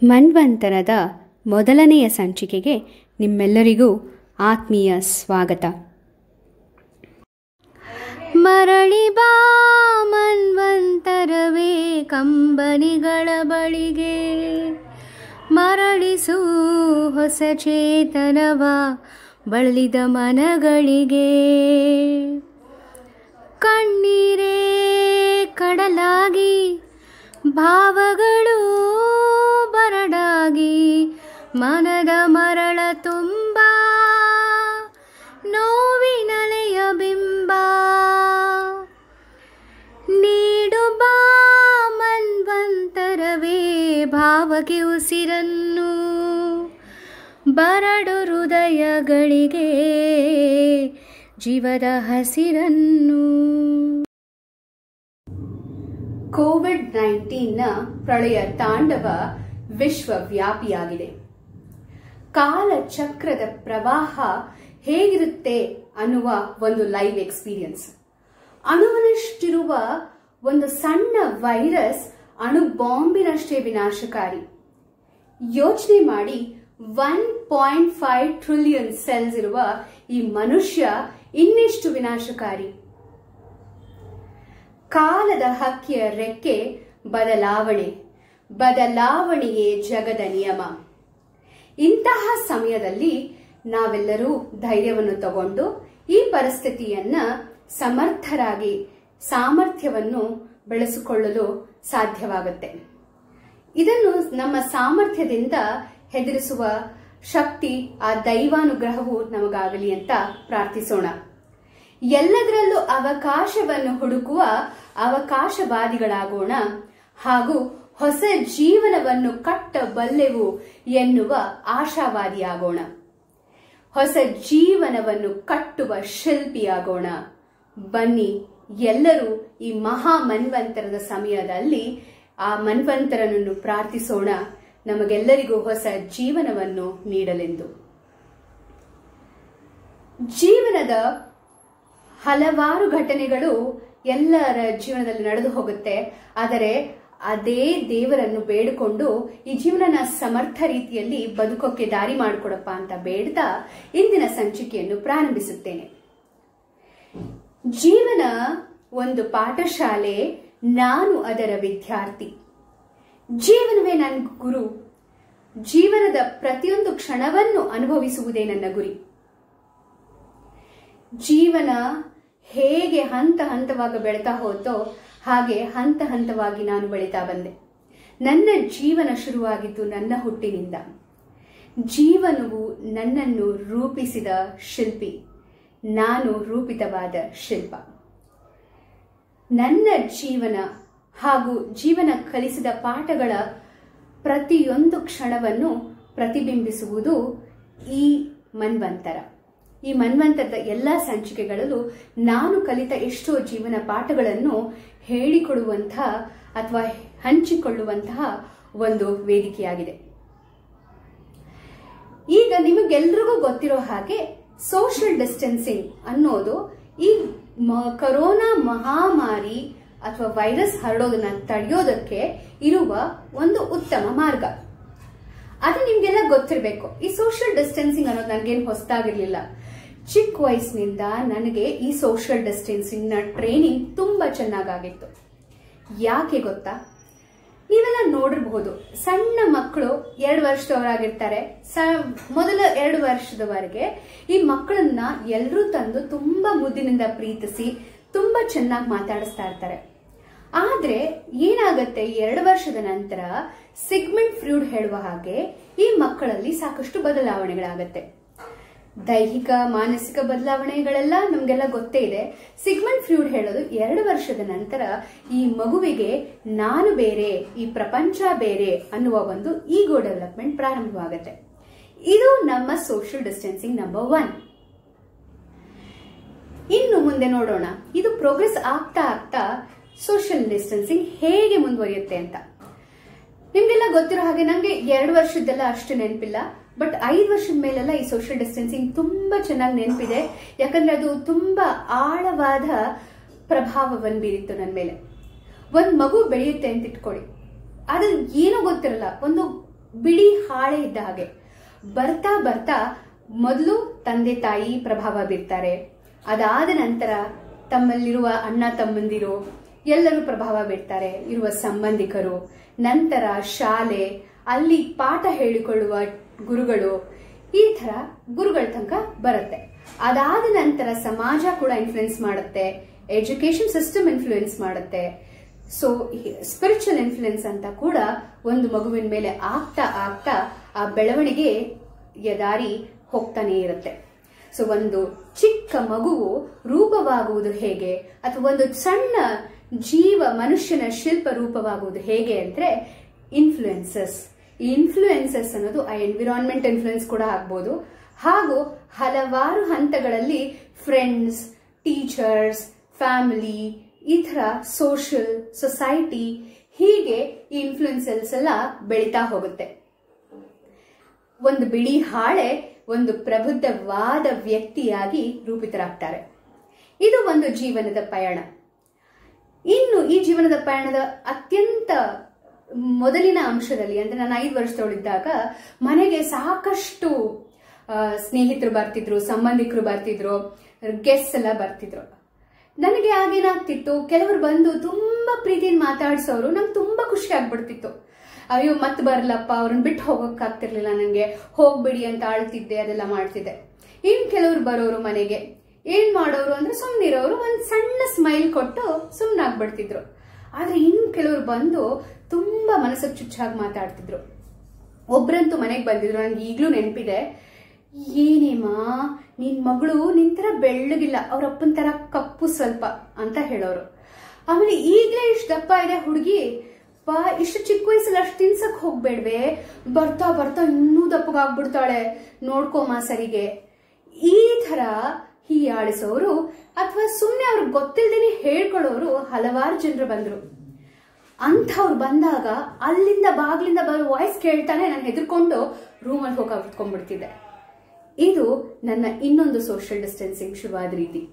ಮನ್ವಂತರದ ಮೊದಲನೆಯ ಸಂಚಿಕೆಗೆ ನಿಮ್ಮೆಲ್ಲರಿಗೂ ಆತ್ಮೀಯ ಸ್ವಾಗತ ಮರಳಿ ಬಾ ಮನ್ವಂತರವೇ ಕಂಬನಿಗಳ ಬಳಿಗೆ ಮರಳಿಸು ಹೊಸ ಚೇತನವ ಬಳಲಿದ ಮನಗಳಿಗೆ ಕಣ್ಣೀರೇ ಕಡಲಾಗಿ ಭಾವಗಳು ಬರಡಾಗಿ ಮನದ ಮರಳ ತುಂಬ ನೋವಿನಲೆಯ ಬಿಂಬ ನೀಡು ಬಾ ಮನ್ವಂತರವೇ ಭಾವಕ್ಕೆ ಉಸಿರನ್ನು ಬರಡು ಹೃದಯಗಳಿಗೆ ಜೀವದ ಹಸಿರನ್ನು ಕೋವಿಡ್ ನೈನ್ಟೀನ್ನ ಪ್ರಳಯ ತಾಂಡವ ವಿಶ್ವವ್ಯಾಪಿಯಾಗಿದೆ ಕಾಲಚಕ್ರದ ಪ್ರವಾಹ ಹೇಗಿರುತ್ತೆ ಅನ್ನುವ ಒಂದು ಲೈವ್ ಎಕ್ಸ್ಪೀರಿಯನ್ಸ್ ಅಣುವನಷ್ಟಿರುವ ಒಂದು ಸಣ್ಣ ವೈರಸ್ ಅಣು ಬಾಂಬಿನಷ್ಟೇ ವಿನಾಶಕಾರಿ ಯೋಚನೆ ಮಾಡಿ one point five trillion cells ಇರುವ ಈ ಮನುಷ್ಯ ಇನ್ನೆಷ್ಟು ವಿನಾಶಕಾರಿ ಕಾಲದ ಹಕ್ಕಿಯ ರೆಕ್ಕೆ ಬದಲಾವಣೆ ಬದಲಾವಣೆಯೇ ಜಗದ ನಿಯಮ ಇಂತಹ ಸಮಯದಲ್ಲಿ ನಾವೆಲ್ಲರೂ ಧೈರ್ಯವನ್ನು ತಗೊಂಡು ಈ ಪರಿಸ್ಥಿತಿಯನ್ನ ಸಮರ್ಥರಾಗಿ ಸಾಮರ್ಥ್ಯವನ್ನು ಬೆಳೆಸಿಕೊಳ್ಳಲು ಸಾಧ್ಯವಾಗುತ್ತೆ ಇದನ್ನು ನಮ್ಮ ಸಾಮರ್ಥ್ಯದಿಂದ ಹೆದರಿಸುವ ಶಕ್ತಿ ಆ ದೈವಾನುಗ್ರಹವು ನಮಗಾಗಲಿ ಅಂತ ಪ್ರಾರ್ಥಿಸೋಣ ಎಲ್ಲದರಲ್ಲೂ ಅವಕಾಶವನ್ನು ಹುಡುಕುವ ಅವಕಾಶವಾದಿಗಳಾಗೋಣ ಹಾಗೂ ಹೊಸ ಜೀವನವನ್ನು ಕಟ್ಟಬಲ್ಲೆವು ಎನ್ನುವ ಆಶಾವಾದಿಯಾಗೋಣ ಹೊಸ ಜೀವನವನ್ನು ಕಟ್ಟುವ ಶಿಲ್ಪಿಯಾಗೋಣ ಬನ್ನಿ ಎಲ್ಲರೂ ಈ ಮಹಾ ಮನ್ವಂತರದ ಸಮಯದಲ್ಲಿ ಆ ಮನ್ವಂತರನನ್ನು ಪ್ರಾರ್ಥಿಸೋಣ ನಮಗೆಲ್ಲರಿಗೂ ಹೊಸ ಜೀವನವನ್ನು ನೀಡಲೆಂದು ಜೀವನದ ಹಲವಾರು ಘಟನೆಗಳು ಎಲ್ಲರ ಜೀವನದಲ್ಲಿ ನಡೆದು ಹೋಗುತ್ತೆ ಆದರೆ ಅದೇ ದೇವರನ್ನು ಬೇಡಿಕೊಂಡು ಈ ಜೀವನನ ಸಮರ್ಥ ರೀತಿಯಲ್ಲಿ ಬದುಕೋಕೆ ದಾರಿ ಮಾಡಿಕೊಡಪ್ಪ ಅಂತ ಬೇಡ್ತಾ ಇಂದಿನ ಸಂಚಿಕೆಯನ್ನು ಪ್ರಾರಂಭಿಸುತ್ತೇನೆ ಜೀವನ ಒಂದು ಪಾಠಶಾಲೆ ನಾನು ಅದರ ವಿದ್ಯಾರ್ಥಿ ಜೀವನವೇ ನನ್ನ ಗುರು ಜೀವನದ ಪ್ರತಿಯೊಂದು ಕ್ಷಣವನ್ನು ಅನುಭವಿಸುವುದೇ ನನ್ನ ಗುರಿ ಜೀವನ ಹೇಗೆ ಹಂತ ಹಂತವಾಗಿ ಬೆಳೀತಾ ಹೋತೋ ಹಾಗೆ ಹಂತ ಹಂತವಾಗಿ ನಾನು ಬೆಳೀತಾ ಬಂದೆ ನನ್ನ ಜೀವನ ಶುರುವಾಗಿದ್ದು ನನ್ನ ಹುಟ್ಟಿನಿಂದ ಜೀವನವು ನನ್ನನ್ನು ರೂಪಿಸಿದ ಶಿಲ್ಪಿ ನಾನು ರೂಪಿತವಾದ ಶಿಲ್ಪ ನನ್ನ ಜೀವನ ಹಾಗೂ ಜೀವನ ಕಲಿಸಿದ ಪಾಠಗಳ ಪ್ರತಿಯೊಂದು ಕ್ಷಣವನ್ನು ಪ್ರತಿಬಿಂಬಿಸುವುದು ಈ ಮನ್ವಂತರ ಈ ಮನ್ವಂತರದ ಎಲ್ಲ ಸಂಚಿಕೆಗಳಲ್ಲೂ ನಾನು ಕಲಿತ ಎಷ್ಟೋ ಜೀವನ ಪಾಠಗಳನ್ನು ಹೇಳಿಕೊಡುವಂತಹ ಅಥವಾ ಹಂಚಿಕೊಳ್ಳುವಂತಹ ಒಂದು ವೇದಿಕೆಯಾಗಿದೆ ಈಗ ನಿಮಗೆಲ್ರಿಗೂ ಗೊತ್ತಿರೋ ಹಾಗೆ ಸೋಷಿಯಲ್ ಡಿಸ್ಟೆನ್ಸಿಂಗ್ ಅನ್ನೋದು ಈ ಕರೋನಾ ಮಹಾಮಾರಿ ಅಥವಾ ವೈರಸ್ ಹರಡೋದನ್ನ ತಡೆಯೋದಕ್ಕೆ ಇರುವ ಒಂದು ಉತ್ತಮ ಮಾರ್ಗ ಅದು ನಿಮ್ಗೆಲ್ಲ ಗೊತ್ತಿರಬೇಕು ಈ ಸೋಷಿಯಲ್ ಡಿಸ್ಟೆನ್ಸಿಂಗ್ ಅನ್ನೋದು ನನಗೇನು ಹೊಸದಾಗಿರ್ಲಿಲ್ಲ ಚಿಕ್ಕ ವಯಸ್ಸಿನಿಂದ ನನಗೆ ಈ ಸೋಷಿಯಲ್ ಡಿಸ್ಟೆನ್ಸಿಂಗ್ ನ ಟ್ರೈನಿಂಗ್ ತುಂಬಾ ಚೆನ್ನಾಗಾಗಿತ್ತು ಯಾಕೆ ಗೊತ್ತಾ ನೀವೆಲ್ಲ ನೋಡಿರಬಹುದು ಸಣ್ಣ ಮಕ್ಕಳು ಎರಡು ವರ್ಷದವರಾಗಿರ್ತಾರೆ ಮೊದಲ ಎರಡು ವರ್ಷದವರೆಗೆ ಈ ಮಕ್ಕಳನ್ನ ಎಲ್ಲರೂ ತಂದು ತುಂಬಾ ಮುದ್ದಿನಿಂದ ಪ್ರೀತಿಸಿ ತುಂಬಾ ಚೆನ್ನಾಗಿ ಮಾತಾಡಿಸ್ತಾ ಇರ್ತಾರೆ ಆದ್ರೆ ಏನಾಗತ್ತೆ ಎರಡು ವರ್ಷದ ನಂತರ ಸಿಗ್ಮೆಂಟ್ ಫ್ರೂಡ್ ಹೇಳುವ ಹಾಗೆ ಈ ಮಕ್ಕಳಲ್ಲಿ ಸಾಕಷ್ಟು ಬದಲಾವಣೆಗಳಾಗತ್ತೆ ದೈಹಿಕ ಮಾನಸಿಕ ಬದಲಾವಣೆಗಳೆಲ್ಲ ನಮ್ಗೆಲ್ಲ ಗೊತ್ತೇ ಇದೆ ಸಿಗ್ಮೆಂಟ್ ಫ್ರೂಡ್ ಹೇಳೋದು ಎರಡು ವರ್ಷದ ನಂತರ ಈ ಮಗುವಿಗೆ ನಾನು ಬೇರೆ ಈ ಪ್ರಪಂಚ ಬೇರೆ ಅನ್ನುವ ಒಂದು ಈಗೋ ಡೆವಲಪ್ಮೆಂಟ್ ಪ್ರಾರಂಭವಾಗುತ್ತೆ ಇದು ನಮ್ಮ ಸೋಷಿಯಲ್ ಡಿಸ್ಟೆನ್ಸಿಂಗ್ ನಂಬರ್ ಒನ್ ಇನ್ನು ಮುಂದೆ ನೋಡೋಣ ಇದು ಪ್ರೋಗ್ರೆಸ್ ಆಗ್ತಾ ಆಗ್ತಾ ಸೋಷಿಯಲ್ ಡಿಸ್ಟೆನ್ಸಿಂಗ್ ಹೇಗೆ ಮುಂದುವರಿಯುತ್ತೆ ಅಂತ ನಿಮ್ಗೆಲ್ಲ ಗೊತ್ತಿರೋ ಹಾಗೆ ನಂಗೆ ಎರಡು ವರ್ಷದ್ದೆಲ್ಲ ಅಷ್ಟು ನೆನಪಿಲ್ಲ ಬಟ್ ಐದು ವರ್ಷದ ಮೇಲೆಲ್ಲ ಈ ಸೋಷಿಯಲ್ ಡಿಸ್ಟೆನ್ಸಿಂಗ್ ತುಂಬಾ ಚೆನ್ನಾಗಿ ನೆನಪಿದೆ ಯಾಕಂದ್ರೆ ಅದು ತುಂಬಾ ಆಳವಾದ ಪ್ರಭಾವವನ್ನು ಬೀರಿತ್ತು ನನ್ನ ಮೇಲೆ ಒಂದ್ ಮಗು ಬೆಳೆಯುತ್ತೆ ಅಂತ ಇಟ್ಕೊಳ್ಳಿ ಅದು ಏನೋ ಗೊತ್ತಿರಲ್ಲ ಒಂದು ಬಿಳಿ ಹಾಳೆ ಇದ್ದ ಹಾಗೆ ಬರ್ತಾ ಬರ್ತಾ ಮೊದಲು ತಂದೆ ತಾಯಿ ಪ್ರಭಾವ ಬೀರ್ತಾರೆ ಅದಾದ ನಂತರ ತಮ್ಮಲ್ಲಿರುವ ಅಣ್ಣ ತಮ್ಮಂದಿರು ಎಲ್ಲರೂ ಪ್ರಭಾವ ಬೀರ್ತಾರೆ ಇರುವ ಸಂಬಂಧಿಕರು ನಂತರ ಶಾಲೆ ಅಲ್ಲಿ ಪಾಠ ಹೇಳಿಕೊಳ್ಳುವ ಗುರುಗಳು ಈ ತರ ಗುರುಗಳ ತನಕ ಬರುತ್ತೆ ಅದಾದ ನಂತರ ಸಮಾಜ ಕೂಡ ಇನ್ಫ್ಲುಯೆನ್ಸ್ ಮಾಡುತ್ತೆ ಎಜುಕೇಶನ್ ಸಿಸ್ಟಮ್ ಇನ್ಫ್ಲುಯೆನ್ಸ್ ಮಾಡುತ್ತೆ ಸೊ ಸ್ಪಿರಿಚುವಲ್ ಇನ್ಫ್ಲುಯೆನ್ಸ್ ಅಂತ ಕೂಡ ಒಂದು ಮಗುವಿನ ಮೇಲೆ ಆಗ್ತಾ ಆಗ್ತಾ ಆ ಬೆಳವಣಿಗೆ ದಾರಿ ಹೋಗ್ತಾನೆ ಇರುತ್ತೆ ಸೊ ಒಂದು ಚಿಕ್ಕ ಮಗುವು ರೂಪವಾಗುವುದು ಹೇಗೆ ಅಥವಾ ಒಂದು ಸಣ್ಣ ಜೀವ ಮನುಷ್ಯನ ಶಿಲ್ಪ ರೂಪವಾಗುವುದು ಹೇಗೆ ಅಂದ್ರೆ ಇನ್ಫ್ಲುಯೆನ್ಸಸ್ ಈ ಇನ್ಫ್ಲುಯೆನ್ಸಸ್ ಅನ್ನೋದು ಆ ಎನ್ವಿರಾನ್ಮೆಂಟ್ ಇನ್ಫ್ಲುಯೆನ್ಸ್ ಕೂಡ ಆಗ್ಬೋದು ಹಾಗೂ ಹಲವಾರು ಹಂತಗಳಲ್ಲಿ ಫ್ರೆಂಡ್ಸ್ ಟೀಚರ್ಸ್ ಫ್ಯಾಮಿಲಿ ಈ ತರ ಸೋಷಿಯಲ್ ಸೊಸೈಟಿ ಹೀಗೆ ಈ ಇನ್ಫ್ಲುಯೆನ್ಸಸ್ ಎಲ್ಲ ಬೆಳೀತಾ ಹೋಗುತ್ತೆ ಒಂದು ಬಿಳಿ ಹಾಳೆ ಒಂದು ಪ್ರಬುದ್ಧವಾದ ವ್ಯಕ್ತಿಯಾಗಿ ರೂಪಿತರಾಗ್ತಾರೆ ಇದು ಒಂದು ಜೀವನದ ಪಯಣ ಇನ್ನು ಈ ಜೀವನದ ಪಯಣದ ಅತ್ಯಂತ ಮೊದಲಿನ ಅಂಶದಲ್ಲಿ ಅಂದ್ರೆ ನಾನು ಐದು ವರ್ಷದವಳಿದ್ದಾಗ ಮನೆಗೆ ಸಾಕಷ್ಟು ಆ, ಸ್ನೇಹಿತರು ಬರ್ತಿದ್ರು ಸಂಬಂಧಿಕರು ಬರ್ತಿದ್ರು ಗೆಸ್ಟ್ ಎಲ್ಲ ಬರ್ತಿದ್ರು ನನಗೆ ಆಗೇನಾಗ್ತಿತ್ತು ಕೆಲವರು ಬಂದು ತುಂಬಾ ಪ್ರೀತಿಯಿಂದ ಮಾತಾಡ್ಸೋರು ನಂಗೆ ತುಂಬಾ ಖುಷಿ ಆಗ್ಬಿಡ್ತಿತ್ತು ಅಯ್ಯೋ ಮತ್ತೆ ಬರ್ಲಪ್ಪ ಅವ್ರನ್ನ ಬಿಟ್ಟು ಹೋಗಕ್ ಆಗ್ತಿರ್ಲಿಲ್ಲ ನನಗೆ ಹೋಗ್ಬಿಡಿ ಅಂತ ಆಳ್ತಿದ್ದೆ ಅದೆಲ್ಲ ಮಾಡ್ತಿದ್ದೆ ಇನ್ ಕೆಲವ್ರು ಬರೋರು ಮನೆಗೆ ಏನ್ ಮಾಡೋರು ಅಂದ್ರೆ ಸುಮ್ನಿರೋರು ಒಂದ್ ಸಣ್ಣ ಸ್ಮೈಲ್ ಕೊಟ್ಟು ಸುಮ್ನಾಗ್ಬಿಡ್ತಿದ್ರು ಆದ್ರೆ ಇನ್ ಕೆಲವ್ರು ಬಂದು ತುಂಬಾ ಮನಸ್ಸಿಗೆ ಚುಚ್ಚಾಗಿ ಮಾತಾಡ್ತಿದ್ರು ಒಬ್ರಂತೂ ಮನೆಗೆ ಬಂದಿದ್ರು ನನ್ಗೆ ಈಗ್ಲೂ ನೆನಪಿದೆ ಏನೇಮಾ ನಿನ್ ಮಗಳು ನಿನ್ ತರ ಬೆಳ್ಳಗಿಲ್ಲ ಅವ್ರ ಅಪ್ಪನ ತರ ಕಪ್ಪು ಸ್ವಲ್ಪ ಅಂತ ಹೇಳೋರು ಆಮೇಲೆ ಈಗ್ಲೇ ಇಷ್ಟು ದಪ್ಪ ಇದೆ ಹುಡುಗಿ ಪಾ ಇಷ್ಟು ಚಿಕ್ಕ ವಯಸ್ಸಲ್ಲಿ ಅಷ್ಟು ತಿನ್ಸಕ್ ಹೋಗ್ಬೇಡ್ವೆ ಬರ್ತಾ ಬರ್ತಾ ಇನ್ನೂ ದಪ್ಪಗಾಗ್ಬಿಡ್ತಾಳೆ ನೋಡ್ಕೊಮ್ಮ ಸರಿಗೆ ಈ ತರ ಹೀಯಾಳಿಸೋರು ಅಥವಾ ಸುಮ್ಮನೆ ಅವ್ರಿಗೆ ಗೊತ್ತಿಲ್ದೇನೆ ಹೇಳ್ಕೊಳ್ಳೋರು ಹಲವಾರು ಜನರು ಬಂದ್ರು ಅಂಥವ್ರು ಬಂದಾಗ ಅಲ್ಲಿಂದ ಬಾಗ್ಲಿಂದ ಬರೋ ವಾಯ್ಸ್ ಕೇಳ್ತಾನೆ ನಾನು ಹೆದರ್ಕೊಂಡು ರೂಮಲ್ಲಿ ಹೋಗಿ ಕುತ್ಕೊಂಡ್ಬಿಡ್ತಿದ್ದೆ ಇದು ನನ್ನ ಇನ್ನೊಂದು ಸೋಷಿಯಲ್ ಡಿಸ್ಟೆನ್ಸಿಂಗ್ ಶುರುವಾದ ರೀತಿ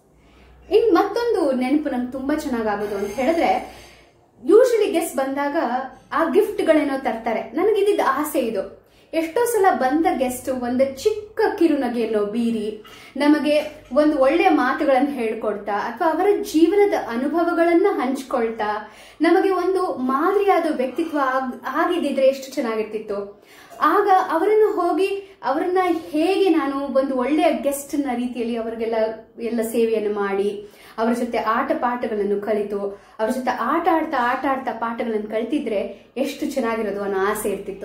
ಇನ್ ಮತ್ತೊಂದು ನೆನಪು ನಂಗೆ ತುಂಬಾ ಚೆನ್ನಾಗಾಗೋದು ಅಂತ ಹೇಳಿದ್ರೆ ಯೂಶಲಿ ಗೆಸ್ಟ್ ಬಂದಾಗ ಆ ಗಿಫ್ಟ್ಗಳೇನೋ ತರ್ತಾರೆ ನನಗಿದ್ದ ಆಸೆ ಇದು ಎಷ್ಟೋ ಸಲ ಬಂದ ಗೆಸ್ಟ್ ಒಂದು ಚಿಕ್ಕ ಕಿರುನಗೆಯನ್ನು ಬೀರಿ ನಮಗೆ ಒಂದು ಒಳ್ಳೆಯ ಮಾತುಗಳನ್ನು ಹೇಳ್ಕೊಡ್ತಾ ಅಥವಾ ಅವರ ಜೀವನದ ಅನುಭವಗಳನ್ನ ಹಂಚ್ಕೊಳ್ತಾ ನಮಗೆ ಒಂದು ಮಾದರಿಯಾದ ವ್ಯಕ್ತಿತ್ವ ಆಗ್- ಆಗಿದ್ದಿದ್ರೆ ಎಷ್ಟು ಚೆನ್ನಾಗಿರ್ತಿತ್ತು ಆಗ ಅವರನ್ನು ಹೋಗಿ ಅವರನ್ನ ಹೇಗೆ ನಾನು ಒಂದು ಒಳ್ಳೆಯ ಗೆಸ್ಟ್ ನ ರೀತಿಯಲ್ಲಿ ಅವರಿಗೆಲ್ಲ ಎಲ್ಲ ಸೇವೆಯನ್ನು ಮಾಡಿ ಅವರ ಜೊತೆ ಆಟ ಪಾಠಗಳನ್ನು ಕಲಿತು ಅವ್ರ ಜೊತೆ ಆಟ ಆಡ್ತಾ ಆಟ ಆಡ್ತಾ ಪಾಠಗಳನ್ನು ಕಲಿತಿದ್ರೆ ಎಷ್ಟು ಚೆನ್ನಾಗಿರೋದು ಅನ್ನೋ ಆಸೆ ಇರ್ತಿತ್ತು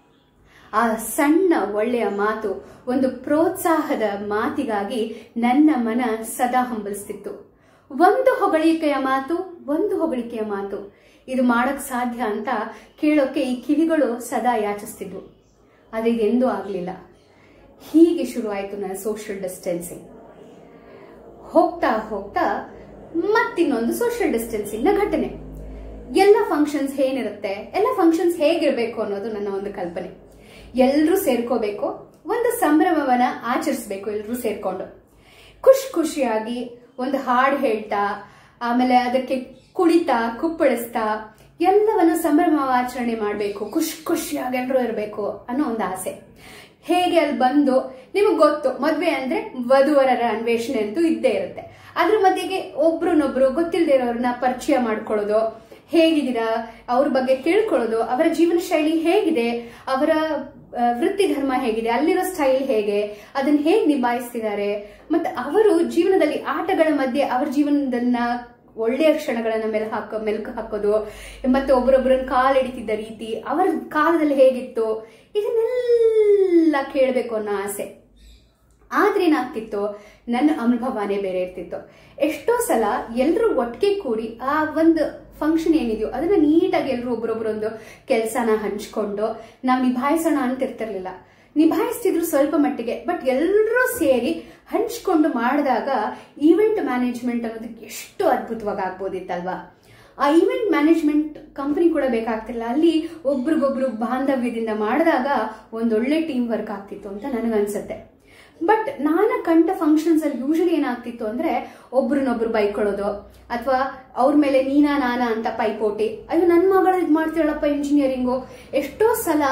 ಆ ಸಣ್ಣ ಒಳ್ಳೆಯ ಮಾತು ಒಂದು ಪ್ರೋತ್ಸಾಹದ ಮಾತಿಗಾಗಿ ನನ್ನ ಮನ ಸದಾ ಹಂಬಲಿಸ್ತಿತ್ತು ಒಂದು ಹೊಗಳಿಕೆಯ ಮಾತು ಒಂದು ಹೊಗಳಿಕೆಯ ಮಾತು ಇದು ಮಾಡಕ್ ಸಾಧ್ಯ ಅಂತ ಕೇಳೋಕೆ ಈ ಕಿವಿಗಳು ಸದಾ ಯಾಚಿಸ್ತಿದ್ವು ಆದ್ರೆ ಇದೆಂದೂ ಆಗ್ಲಿಲ್ಲ ಹೀಗೆ ಶುರುವಾಯಿತು ನನ್ನ ಸೋಷಿಯಲ್ ಡಿಸ್ಟೆನ್ಸಿಂಗ್ ಹೋಗ್ತಾ ಹೋಗ್ತಾ ಮತ್ತಿನ್ನೊಂದು ಸೋಷಿಯಲ್ ಡಿಸ್ಟೆನ್ಸಿಂಗ್ ನ ಘಟನೆ ಎಲ್ಲ ಫಂಕ್ಷನ್ಸ್ ಏನಿರುತ್ತೆ ಎಲ್ಲ ಫಂಕ್ಷನ್ಸ್ ಹೇಗಿರ್ಬೇಕು ಅನ್ನೋದು ನನ್ನ ಒಂದು ಕಲ್ಪನೆ ಎಲ್ರೂ ಸೇರ್ಕೋಬೇಕು ಒಂದು ಸಂಭ್ರಮವನ್ನ ಆಚರಿಸ್ಬೇಕು ಎಲ್ರೂ ಸೇರ್ಕೊಂಡು ಖುಷಿ ಖುಷಿಯಾಗಿ ಒಂದು ಹಾಡು ಹೇಳ್ತಾ ಆಮೇಲೆ ಅದಕ್ಕೆ ಕುಣಿತಾ ಕುಪ್ಪಳಿಸ್ತಾ ಎಲ್ಲವನ್ನು ಸಂಭ್ರಮಾಚರಣೆ ಮಾಡಬೇಕು ಖುಷಿ ಖುಷಿಯಾಗಿ ಎಲ್ಲರೂ ಇರಬೇಕು ಅನ್ನೋ ಒಂದು ಆಸೆ ಹೇಗೆ ಅಲ್ಲಿ ಬಂದು ನಿಮಗೆ ಗೊತ್ತು ಮದ್ವೆ ಅಂದ್ರೆ ವಧುವರರ ಅನ್ವೇಷಣೆ ಅಂತೂ ಇದ್ದೇ ಇರುತ್ತೆ ಅದ್ರ ಮಧ್ಯೆಗೆ ಒಬ್ರನ್ನೊಬ್ರು ಗೊತ್ತಿಲ್ಲದೆ ಇರೋರನ್ನ ಪರಿಚಯ ಮಾಡ್ಕೊಳ್ಳೋದು ಹೇಗಿದ್ದೀರಾ ಅವ್ರ ಬಗ್ಗೆ ತಿಳ್ಕೊಳ್ಳೋದು ಅವರ ಜೀವನ ಶೈಲಿ ಹೇಗಿದೆ ಅವರ ಆ, ವೃತ್ತಿ ಧರ್ಮ ಹೇಗಿದೆ ಅಲ್ಲಿರೋ ಸ್ಟೈಲ್ ಹೇಗೆ ಅದನ್ನ ಹೇಗೆ ನಿಭಾಯಿಸ್ತಿದ್ದಾರೆ ಮತ್ತೆ ಅವರು ಜೀವನದಲ್ಲಿ ಆಟಗಳ ಮಧ್ಯೆ ಅವ್ರ ಜೀವನದನ್ನ ಒಳ್ಳೆಯ ಕ್ಷಣಗಳನ್ನ ಮೇಲೆ ಹಾಕೋ ಮೆಲುಕು ಹಾಕೋದು ಮತ್ತೆ ಒಬ್ಬರೊಬ್ಬರನ್ನ ಕಾಲಿಡಿತಿದ್ದ ರೀತಿ ಅವರ ಕಾಲದಲ್ಲಿ ಹೇಗಿತ್ತು ಇದನ್ನೆಲ್ಲ ಕೇಳಬೇಕು ಅನ್ನೋ ಆಸೆ ಆದ್ರೆ ಏನಾಗ್ತಿತ್ತು ನನ್ನ ಅನುಭವನೇ ಬೇರೆ ಇರ್ತಿತ್ತು ಎಷ್ಟೋ ಸಲ ಎಲ್ಲರೂ ಒಟ್ಟಿಗೆ ಕೂಡಿ ಆ ಒಂದು ಫಂಕ್ಷನ್ ಏನಿದೆಯೋ ಅದನ್ನ ನೀಟಾಗಿ ಎಲ್ಲರೂ ಒಬ್ರೊಬ್ರೊಂದು ಕೆಲಸನ ಹಂಚ್ಕೊಂಡು ನಾವು ನಿಭಾಯಿಸೋಣ ಅಂತ ಇರ್ತಿರ್ಲಿಲ್ಲ ನಿಭಾಯಿಸ್ತಿದ್ರು ಸ್ವಲ್ಪ ಮಟ್ಟಿಗೆ ಬಟ್ ಎಲ್ಲರೂ ಸೇರಿ ಹಂಚ್ಕೊಂಡು ಮಾಡಿದಾಗ ಈವೆಂಟ್ ಮ್ಯಾನೇಜ್ಮೆಂಟ್ ಅನ್ನೋದು ಎಷ್ಟು ಅದ್ಭುತವಾಗಿ ಆಗ್ಬೋದಿತ್ತಲ್ವಾ ಆ ಈವೆಂಟ್ ಮ್ಯಾನೇಜ್ಮೆಂಟ್ ಕಂಪನಿ ಕೂಡ ಬೇಕಾಗ್ತಿಲ್ಲ ಅಲ್ಲಿ ಒಬ್ರಿಗೊಬ್ರು ಬಾಂಧವ್ಯದಿಂದ ಮಾಡಿದಾಗ ಒಂದೊಳ್ಳೆ ಟೀಮ್ ವರ್ಕ್ ಆಗ್ತಿತ್ತು ಅಂತ ನನಗನ್ಸುತ್ತೆ ಬಟ್ ನಾನು ಕಂಡ ಫಂಕ್ಷನ್ಸ್ ಅಲ್ಲಿ ಯೂಶಲಿ ಏನಾಗ್ತಿತ್ತು ಅಂದ್ರೆ ಒಬ್ರನ್ನೊಬ್ರು ಬೈಕೊಳ್ಳೋದು ಅಥವಾ ಅವ್ರ ಮೇಲೆ ನೀನಾ ನಾನಾ ಅಂತ ಪೈಪೋಟಿ ಅಯ್ಯೋ ನನ್ನ ಮಗಳು ಇದು ಮಾಡ್ತಿರಳಪ್ಪ ಇಂಜಿನಿಯರಿಂಗು ಎಷ್ಟೋ ಸಲ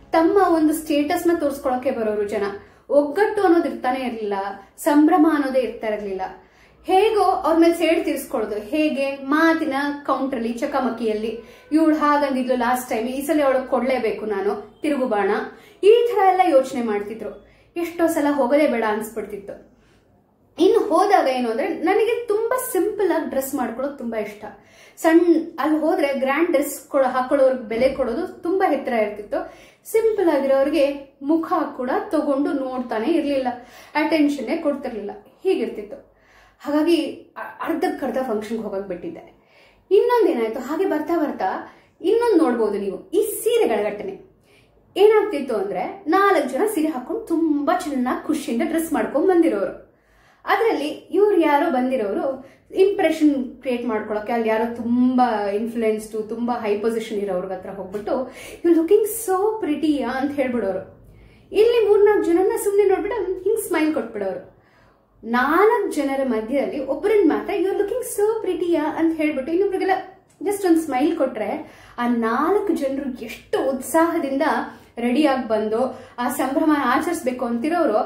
ತಮ್ಮ ಒಂದು ಸ್ಟೇಟಸ್ ನ ತೋರಿಸ್ಕೊಳಕ್ಕೆ ಬರೋರು ಜನ ಒಗ್ಗಟ್ಟು ಅನ್ನೋದು ಇರ್ತಾನೆ ಇರಲಿಲ್ಲ ಸಂಭ್ರಮ ಅನ್ನೋದೇ ಇರ್ತಾ ಇರಲಿಲ್ಲ ಹೇಗೋ ಅವ್ರ ಮೇಲೆ ಸೇಡ್ ತೀರಿಸ್ಕೊಳ್ಳೋದು ಹೇಗೆ ಮಾತಿನ ಕೌಂಟ್ರಲ್ಲಿ ಚಕಮಕಿಯಲ್ಲಿ ಇವಳು ಹಾಗಂದಿದ್ಲು ಲಾಸ್ಟ್ ಟೈಮ್ ಈ ಸಲ ಅವಳು ಕೊಡ್ಲೇಬೇಕು ನಾನು ತಿರುಗು ಬಾಣ ಈ ತರ ಎಲ್ಲ ಯೋಚನೆ ಮಾಡ್ತಿದ್ರು ಎಷ್ಟೋ ಸಲ ಹೋಗಲೇ ಬೇಡ ಅನ್ಸ್ಬಿಡ್ತಿತ್ತು ಇನ್ನು ಹೋದಾಗ ಏನು ಅಂದ್ರೆ ನನಗೆ ತುಂಬಾ ಸಿಂಪಲ್ ಆಗಿ ಡ್ರೆಸ್ ಮಾಡ್ಕೊಳ್ಳೋದು ತುಂಬಾ ಇಷ್ಟ ಸಣ್ಣ ಅಲ್ಲಿ ಹೋದ್ರೆ ಗ್ರ್ಯಾಂಡ್ ಡ್ರೆಸ್ ಹಾಕೊಳ್ಳೋರ್ಗೆ ಬೆಲೆ ಕೊಡೋದು ತುಂಬಾ ಎತ್ತರ ಇರ್ತಿತ್ತು ಸಿಂಪಲ್ ಆಗಿರೋರಿಗೆ ಮುಖ ಕೂಡ ತಗೊಂಡು ನೋಡ್ತಾನೆ ಇರ್ಲಿಲ್ಲ ಅಟೆನ್ಷನ್ನೇ ಕೊಡ್ತಿರ್ಲಿಲ್ಲ ಹೀಗಿರ್ತಿತ್ತು ಹಾಗಾಗಿ ಅ- ಅರ್ಧಕ್ಕರ್ಧ ಫಂಕ್ಷನ್ಗೆ ಹೋಗಕ್ ಬಿಟ್ಟಿದ್ದೆ ಇನ್ನೊಂದೇನಾಯ್ತು ಹಾಗೆ ಬರ್ತಾ ಬರ್ತಾ ಇನ್ನೊಂದು ನೋಡ್ಬೋದು ನೀವು ಈ ಸೀರೆಗಳ ಘಟನೆ ಏನಾಗ್ತಿತ್ತು ಅಂದ್ರೆ ನಾಲ್ಕು ಜನ ಸೀರೆ ಹಾಕೊಂಡು ತುಂಬಾ ಚೆನ್ನಾಗಿ ಖುಷಿಯಿಂದ ಡ್ರೆಸ್ ಮಾಡ್ಕೊಂಡ್ ಬಂದಿರೋರು ಅದರಲ್ಲಿ ಇವ್ರು ಯಾರೋ ಬಂದಿರೋರು ಇಂಪ್ರೆಷನ್ ಕ್ರಿಯೇಟ್ ಮಾಡ್ಕೊಳಕ್ಕೆ ಅಲ್ಲಿ ಯಾರೋ ತುಂಬಾ ಇನ್ಫ್ಲುಯೆನ್ಸ್ಡು ತುಂಬಾ ಹೈ ಪೊಸಿಷನ್ ಇರೋರ್ಗ ಹತ್ರ ಹೋಗ್ಬಿಟ್ಟು ಯು ಲುಕಿಂಗ್ ಸೋ ಪ್ರಿಟಿಯಾ ಅಂತ ಹೇಳ್ಬಿಡೋರು ಇಲ್ಲಿ ಮೂರ್ನಾಲ್ಕು ಜನನ ಸುಮ್ಮನೆ ನೋಡ್ಬಿಟ್ಟು ಹಿಂಗ್ ಸ್ಮೈಲ್ ಕೊಟ್ಬಿಡೋರು ನಾಲ್ಕು ಜನರ ಮಧ್ಯದಲ್ಲಿ ಒಬ್ಬರನ್ನ ಮಾತ್ರ ಯು ಲುಕಿಂಗ್ ಸೋ ಪ್ರಿಟಿಯಾ ಅಂತ ಹೇಳ್ಬಿಟ್ಟು ಇನ್ನೊಬ್ರಿಗೆಲ್ಲ ಜಸ್ಟ್ ಒಂದು ಸ್ಮೈಲ್ ಕೊಟ್ರೆ ಆ ನಾಲ್ಕು ಜನರು ಎಷ್ಟು ಉತ್ಸಾಹದಿಂದ ರೆಡಿಯಾಗಿ ಬಂದು ಆ ಸಂಭ್ರಮ ಆಚರಿಸ್ಬೇಕು ಅಂತಿರೋರು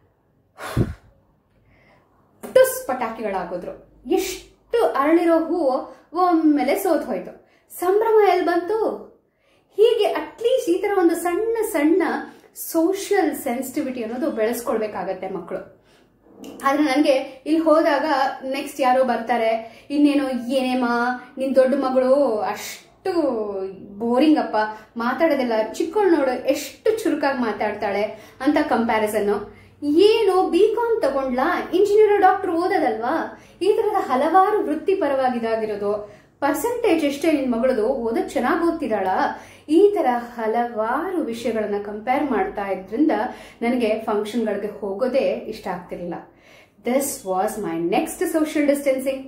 ಟುಸ್ ಪಟಾಕಿಗಳಾಗೋದ್ರು ಎಷ್ಟು ಅರಳಿರೋ ಹೂವು ಒಮ್ಮೆಲೆ ಸೋತ್ ಹೋಯ್ತು ಸಂಭ್ರಮ ಎಲ್ಲಿ ಬಂತು ಹೀಗೆ ಅಟ್ಲೀಸ್ಟ್ ಈ ತರ ಒಂದು ಸಣ್ಣ ಸಣ್ಣ ಸೋಷಿಯಲ್ ಸೆನ್ಸಿಟಿವಿಟಿ ಅನ್ನೋದು ಬೆಳೆಸ್ಕೊಳ್ಬೇಕಾಗತ್ತೆ ಮಕ್ಕಳು ಆದ್ರೆ ನನಗೆ ಇಲ್ಲಿ ಹೋದಾಗ ನೆಕ್ಸ್ಟ್ ಯಾರೋ ಬರ್ತಾರೆ ಇನ್ನೇನೋ ಏನೇಮ ನಿನ್ ದೊಡ್ಡ ಮಗಳು ಅಷ್ಟು ಬೋರಿಂಗ್ ಅಪ್ಪ ಮಾತಾಡೋದಿಲ್ಲ ಚಿಕ್ಕವಳು ನೋಡು ಎಷ್ಟು ಚುರುಕಾಗಿ ಮಾತಾಡ್ತಾಳೆ ಅಂತ ಕಂಪ್ಯಾರಿಸನ್ ಏನು ಬಿ ಕಾಮ್ ತಗೊಂಡ್ಲಾ ಇಂಜಿನಿಯರ್ ಡಾಕ್ಟರ್ ಓದೋದಲ್ವಾ ಈ ತರದ ಹಲವಾರು ವೃತ್ತಿಪರವಾಗಿದಾಗಿರೋದು ಪರ್ಸೆಂಟೇಜ್ ಎಷ್ಟೇ ನಿನ್ ಮಗಳದು ಓದಕ್ ಚೆನ್ನಾಗಿ ಓದ್ತಿದ್ದಾಳ ಈ ತರ ಹಲವಾರು ವಿಷಯಗಳನ್ನ ಕಂಪೇರ್ ಮಾಡ್ತಾ ಇದ್ರಿಂದ ನನಗೆ ಫಂಕ್ಷನ್ಗಳಿಗೆ ಹೋಗೋದೇ ಇಷ್ಟ ಆಗ್ತಿರ್ಲಿಲ್ಲ this was my next social distancing